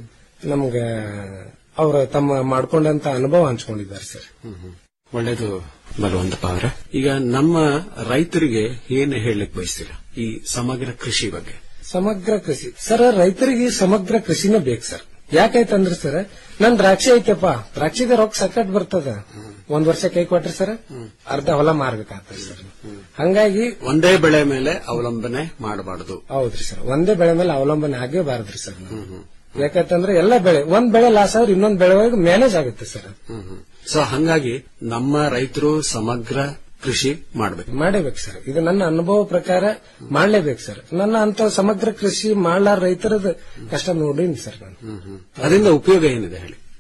ನಮ್ಗ ಅವ್ರ ತಮ್ಮ ಮಾಡ್ಕೊಂಡಂತ ಅನುಭವ ಹಂಚ್ಕೊಂಡಿದ್ದಾರೆ ಸರ್ ಒಳ್ಳೇದು ಬಲವಂತಪ್ಪ ಅವರ ಈಗ ನಮ್ಮ ರೈತರಿಗೆ ಏನ್ ಹೇಳಲಿಕ್ಕೆ ಬಯಸ್ತೀರಾ ಈ ಸಮಗ್ರ ಕೃಷಿ ಬಗ್ಗೆ ಸಮಗ್ರ ಕೃಷಿ ಸರ್ ರೈತರಿಗೆ ಸಮಗ್ರ ಕೃಷಿನೇ ಬೇಕು ಸರ್ ಯಾಕೈತಂದ್ರೆ ಸರ್ ನನ್ ದ್ರಾಕ್ಷಿ ಐತೆಪ್ಪ ದ್ರಾಕ್ಷಿಗೆ ರೊಕ್ಕ ಸಕಟ್ ಬರ್ತದ ಒಂದ್ ವರ್ಷ ಕೈ ಕೊಟ್ರಿ ಸರ್ ಅರ್ಧ ಹೊಲ ಮಾರ್ಬೇಕಾಗ್ತದೆ ಸರ್ ಹಂಗಾಗಿ ಒಂದೇ ಬೆಳೆ ಮೇಲೆ ಅವಲಂಬನೆ ಮಾಡಬಾರದು ಹೌದ್ರಿ ಸರ್ ಒಂದೇ ಬೆಳೆ ಮೇಲೆ ಅವಲಂಬನೆ ಆಗೇಬಾರದ್ರಿ ಸರ್ ನಾವು. ಯಾಕಂತಂದ್ರೆ ಎಲ್ಲ ಬೆಳೆ ಒಂದ್ ಬೆಳೆ ಲಾಸ್ ಆದ್ರೆ ಇನ್ನೊಂದ್ ಬೆಳೆ ಒಳಗೆ ಮ್ಯಾನೇಜ್ ಆಗುತ್ತೆ ಸರ್ ಸೊ ಹಂಗಾಗಿ ನಮ್ಮ ರೈತರು ಸಮಗ್ರ ಕೃಷಿ ಮಾಡಬೇಕು ಮಾಡೇಬೇಕು ಸರ್ ಇದು ನನ್ನ ಅನುಭವ ಪ್ರಕಾರ ಮಾಡ್ಲೇಬೇಕು ಸರ್ ನನ್ನ ಅಂತ ಸಮಗ್ರ ಕೃಷಿ ಮಾಡ್ಲಾರ ರೈತರದ ಕಷ್ಟ ನೋಡೀನಿ ಸರ್ ನಾನು ಅದರಿಂದ ಉಪಯೋಗ ಏನಿದೆ ಹೇಳಿ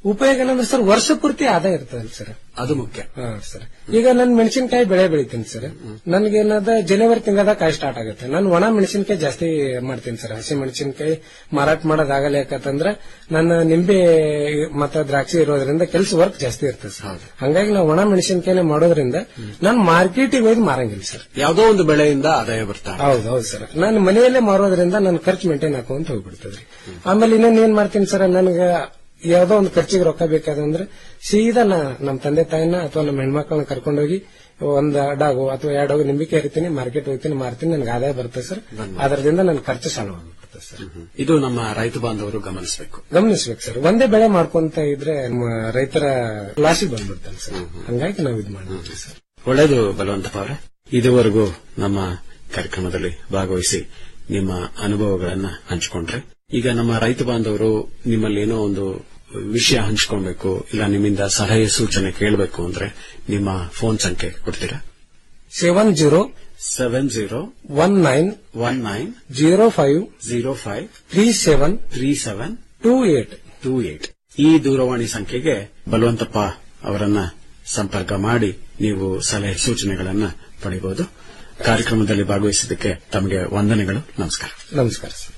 ಉಪಯೋಗ ಏನಂದ್ರೆ ಸರ್ ವರ್ಷ ಪೂರ್ತಿ ಆದಾಯ ಇರ್ತದಲ್ಲ ಸರ್ ಅದು ಮುಖ್ಯ ಹಾ ಸರ್ ಈಗ ನಾನು ಮೆಣಸಿನಕಾಯಿ ಬೆಳೆ ಬೆಳಿತೀನಿ ಸರ್ ನನ್ಗೇನದ ಜನವರಿ ತಿಂಗಳದಾಗ ಕಾಯಿ ಸ್ಟಾರ್ಟ್ ಆಗುತ್ತೆ ನಾನು ಒಣ ಮೆಣಸಿನಕಾಯಿ ಜಾಸ್ತಿ ಮಾಡ್ತೀನಿ ಸರ್ ಹಸಿ ಮೆಣಸಿನಕಾಯಿ ಮಾರಾಟ ಮಾಡೋದಾಗಲ್ಲ ಯಾಕಂತಂದ್ರೆ ನನ್ನ ನಿಂಬೆ ಮತ್ತೆ ದ್ರಾಕ್ಷಿ ಇರೋದ್ರಿಂದ ಕೆಲಸ ವರ್ಕ್ ಜಾಸ್ತಿ ಇರ್ತದೆ ಸರ್ ಹಂಗಾಗಿ ನಾವು ಒಣ ಮೆಣಸಿನಕಾಯಿನೇ ಮಾಡೋದ್ರಿಂದ ನಾನು ಮಾರ್ಕೆಟಿಗೆ ಹೋಗಿ ಮಾರಂಗಿಲ್ಲ ಸರ್ ಯಾವುದೋ ಒಂದು ಬೆಳೆಯಿಂದ ಆದಾಯ ಬರ್ತಾ ಹೌದು ಹೌದು ಸರ್ ನಾನು ಮನೆಯಲ್ಲೇ ಮಾರೋದ್ರಿಂದ ನನ್ನ ಖರ್ಚು ಮೇಂಟೈನ್ ಹಾಕೊಂತ ಹೋಗ್ಬಿಡ್ತದ್ರಿ ಆಮೇಲೆ ಇನ್ನೊಂದ್ ಏನ್ ಮಾಡ್ತೀನಿ ಸರ್ ನನಗೆ ಯಾವ್ದೋ ಒಂದು ಖರ್ಚಿಗೆ ರೊಕ್ಕ ಬೇಕಾದಂದ್ರೆ ಸೀದಾ ನಾ ನಮ್ಮ ತಂದೆ ತಾಯಿನ ಅಥವಾ ನಮ್ಮ ಹೆಣ್ಮಕ್ಳನ್ನ ಕರ್ಕೊಂಡೋಗಿ ಒಂದ್ ಡಾಗು ಅಥವಾ ಎರಡು ಡಾಗು ನಿಂಬಿಕೆ ಹರಿತೀನಿ ಮಾರ್ಕೆಟ್ ಹೋಗ್ತೀನಿ ಮಾರ್ತೀನಿ ನನಗೆ ಆದಾಯ ಬರುತ್ತೆ ಸರ್ ಅದರಿಂದ ನನ್ನ ಖರ್ಚು ಸಣ್ಣ ಹೋಗ್ಬಿಡುತ್ತೆ ಸರ್ ಇದು ನಮ್ಮ ರೈತ ಬಾಂಧವರು ಗಮನಿಸಬೇಕು ಗಮನಿಸ್ಬೇಕು ಸರ್ ಒಂದೇ ಬೆಳೆ ಮಾಡ್ಕೊಂತ ಇದ್ರೆ ನಮ್ಮ ರೈತರ ಲಾಸಿಗೆ ಬಂದ್ಬಿಡ್ತಾನೆ ಸರ್ ಹಂಗಾಗಿ ನಾವು ಇದು ಮಾಡ್ತೀವಿ ಸರ್ ಒಳ್ಳೇದು ಬಲವಂತಪ್ಪ ಅವರೇ ಇದುವರೆಗೂ ನಮ್ಮ ಕಾರ್ಯಕ್ರಮದಲ್ಲಿ ಭಾಗವಹಿಸಿ ನಿಮ್ಮ ಅನುಭವಗಳನ್ನ ಹಂಚಿಕೊಂಡ್ರೆ ಈಗ ನಮ್ಮ ರೈತ ಬಾಂಧವರು ನಿಮ್ಮಲ್ಲಿ ಏನೋ ಒಂದು ವಿಷಯ ಹಂಚ್ಕೊಳ್ಬೇಕು ಇಲ್ಲ ನಿಮ್ಮಿಂದ ಸಲಹೆ ಸೂಚನೆ ಕೇಳಬೇಕು ಅಂದ್ರೆ ನಿಮ್ಮ ಫೋನ್ ಸಂಖ್ಯೆ ಕೊಡ್ತೀರಾ seven zero seven zero one nine one nine zero five zero five three seven three seven two eight two eight ಈ ದೂರವಾಣಿ ಸಂಖ್ಯೆಗೆ ಬಲವಂತಪ್ಪ ಅವರನ್ನ ಸಂಪರ್ಕ ಮಾಡಿ ನೀವು ಸಲಹೆ ಸೂಚನೆಗಳನ್ನ ಪಡೆಯಬಹುದು ಕಾರ್ಯಕ್ರಮದಲ್ಲಿ ಭಾಗವಹಿಸಿದ್ದಕ್ಕೆ ತಮಗೆ ವಂದನೆಗಳು ನಮಸ್ಕಾರ ನಮಸ್ಕಾರ ಸರ್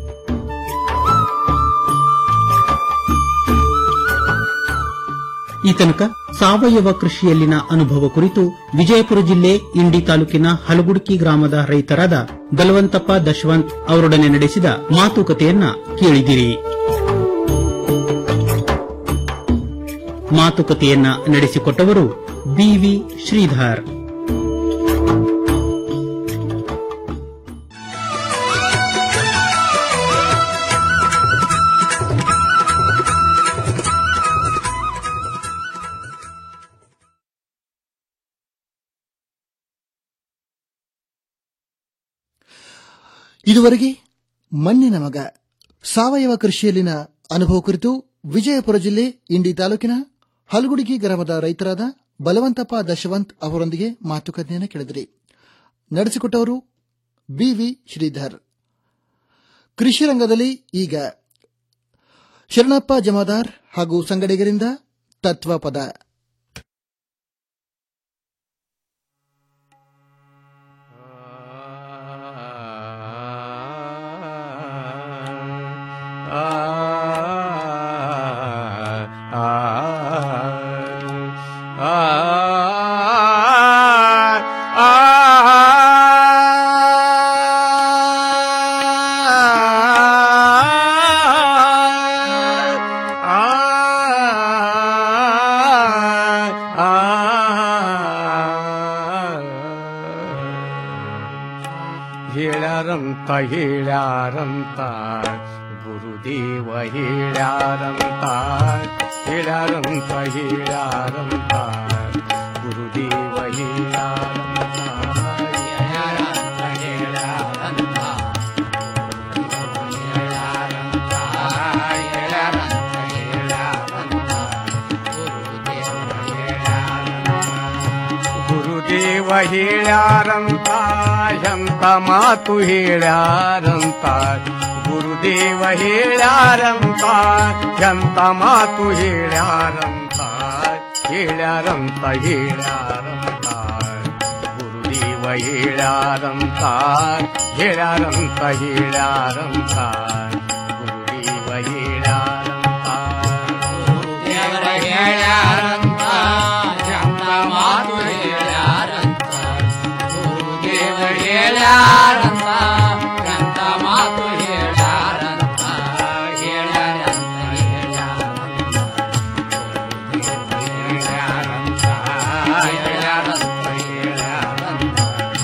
ಈ ತನಕ ಸಾವಯವ ಕೃಷಿಯಲ್ಲಿನ ಅನುಭವ ಕುರಿತು ವಿಜಯಪುರ ಜಿಲ್ಲೆ ಇಂಡಿ ತಾಲೂಕಿನ ಹಲಗುಡ್ಕಿ ಗ್ರಾಮದ ರೈತರಾದ ಬಲವಂತಪ್ಪ ದಶವಂತ್ ಅವರೊಡನೆ ನಡೆಸಿದ ಮಾತುಕತೆಯನ್ನ ಕೇಳಿದಿರಿ ಮಾತುಕತೆಯನ್ನ ನಡೆಸಿಕೊಟ್ಟವರು ಬಿವಿ ಶ್ರೀಧರ್ ಇದುವರೆಗೆ ಮಣ್ಣಿನ ಮಗ ಸಾವಯವ ಕೃಷಿಯಲ್ಲಿನ ಅನುಭವ ಕುರಿತು ವಿಜಯಪುರ ಜಿಲ್ಲೆ ಇಂಡಿ ತಾಲೂಕಿನ ಹಲಗುಡಿಗಿ ಗ್ರಾಮದ ರೈತರಾದ ಬಲವಂತಪ್ಪ ದಶವಂತ್ ಅವರೊಂದಿಗೆ ಮಾತುಕತೆಯನ್ನು ಕೇಳಿದಿರಿ ನಡೆಸಿಕೊಟ್ಟವರು ಬಿವಿ ಶ್ರೀಧರ್ ಕೃಷಿ ರಂಗದಲ್ಲಿ ಈಗ ಶರಣಪ್ಪ ಜಮಾದಾರ್ ಹಾಗೂ ಸಂಗಡಿಗರಿಂದ ತತ್ವಪದ ಹೇಳ್ಯಾರಂತ ಹೇಳ್ಯಾರಂತ ಗುರುದೇವ ಹೇಳ್ಯಾರಂತ ಹೇಳ್ಯಾರಂತ ಹೇಳ್ಯಾರಂತ ಗುರುದೇವ ಹೇಳ್ಯಾರಂತ ಹೇಳ್ಯಾರಂತ ಹೇಳ್ಯಾರಂತ ಗುರುದೇವ ಹೇಳ್ಯಾರಂತ ಎಂತ ಮಾತು ಹೇಳ್ಯಾರಂತ ಗುರುದೇವ ಹೇಳ್ಯಾರಂತ ಎಂತ ಮಾತು ಹೇಳ್ಯಾರಂತ ಹೇಳ್ಯಾರಂತ ಹೇಳ್ಯಾರಂತ ಗುರುದೇವ ಹೇಳ್ಯಾರಂತ ಹೇಳ್ಯಾರಂತ ಹೇಳ್ಯಾರಂತ ಗುರುದೇವ ಹೇಳ್ಯಾರಂತ ಗುರುದೇವರ ಹೇಳ್ಯಾರಂತ ಎಂತ ಮಾತು ಹೇಳ್ಯಾರಂತ ಗುರುದೇವ ಹೇಳ್ಯಾರಂತ ಎಂತ ಮಾತು ಹೇಳ್ಯಾರಂತ ಹೇಳ್ಯಾರಂತ ಹೇಳ್ಯಾರಂತ ಹೇಳ್ಯಾರಂತ ಹೇಳ್ಯಾರಂತ ಹೇಳ್ಯಾರಂತ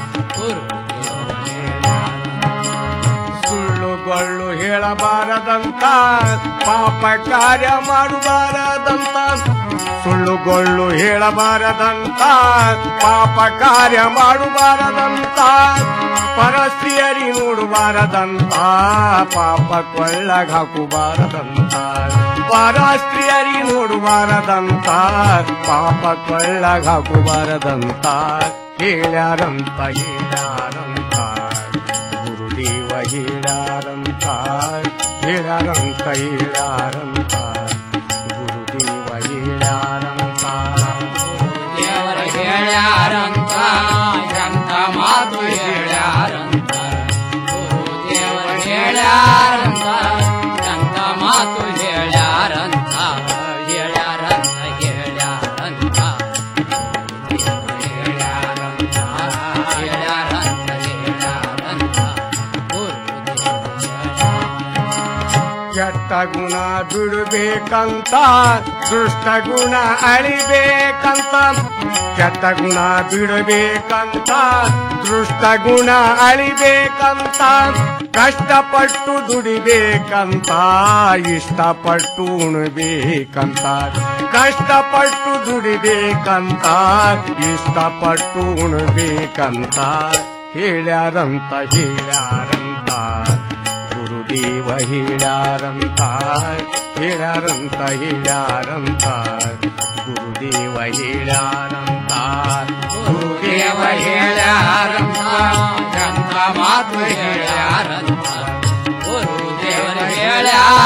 ಸುಳ್ಳುಗೊಳ್ಳು ಹೇಳಬಾರದಂತ ಪಾಪ ಕಾರ್ಯ ಮಾಡಬಾರದಂತ ಸುಳ್ಳುಗೊಳ್ಳು ಹೇಳಬಾರದಂತ ಪಾಪ ಕಾರ್ಯ ಮಾಡಬಾರದಂತ ಪರಸ್ತ್ರೀಯರಿ ನೋಡಬಾರದಂತ ಪಾಪ ಕೊಳ್ಳಗ ಹಾಕಬಾರದಂತ ಪರಸ್ತ್ರೀಯರಿ ನೋಡಬಾರದಂತ ಪಾಪ ಕೊಳ್ಳಗ ಹಾಕಬಾರದಂತ ಹೇಳ್ಯಾರಂತ ಹೇಳ್ಯಾರಂತ ಗುರುದೇವ ಹೇಳ್ಯಾರಂತ ಹೇಳ್ಯಾರಂತ ಹೇಳ್ಯಾರಂತ ಗುರುದೇವ ಗುಣ ಬಿಡಬೇಕಂತ ದುಷ್ಟ ಗುಣ ಅಳಿಬೇಕಂತ ಕೆಟ್ಟ ಗುಣ ಬಿಡಬೇಕಂತ ದೃಷ್ಟ ಗುಣ ಅಳಿಬೇಕಂತ ಕಷ್ಟಪಟ್ಟು ದುಡಿಬೇಕಂತ ಇಷ್ಟಪಟ್ಟು ಉಣಬೇಕಂತ ಕಷ್ಟಪಟ್ಟು ದುಡಿಬೇಕಂತ ಇಷ್ಟಪಟ್ಟು ಉಣಬೇಕಂತ ಹೇಳ್ಯಾರಂತ ಹೇಳ್ಯಾರಂತ ಗುರುದೇವ ಹೇಳ್ಯಾರಂತ ಹೇಳ್ಯಾರಂತ ಹೇಳ್ಯಾರಂತ ಗುರುದೇವ ಹೇಳ್ಯಾರಂತ ಗುರುದೇವ ಹೇಳ್ಯಾರಂತ ಎಂತ ಮಾತು ಹೇಳ್ಯಾರಂತ ಗುರುದೇವರ ಹೇಳ್ಯಾರ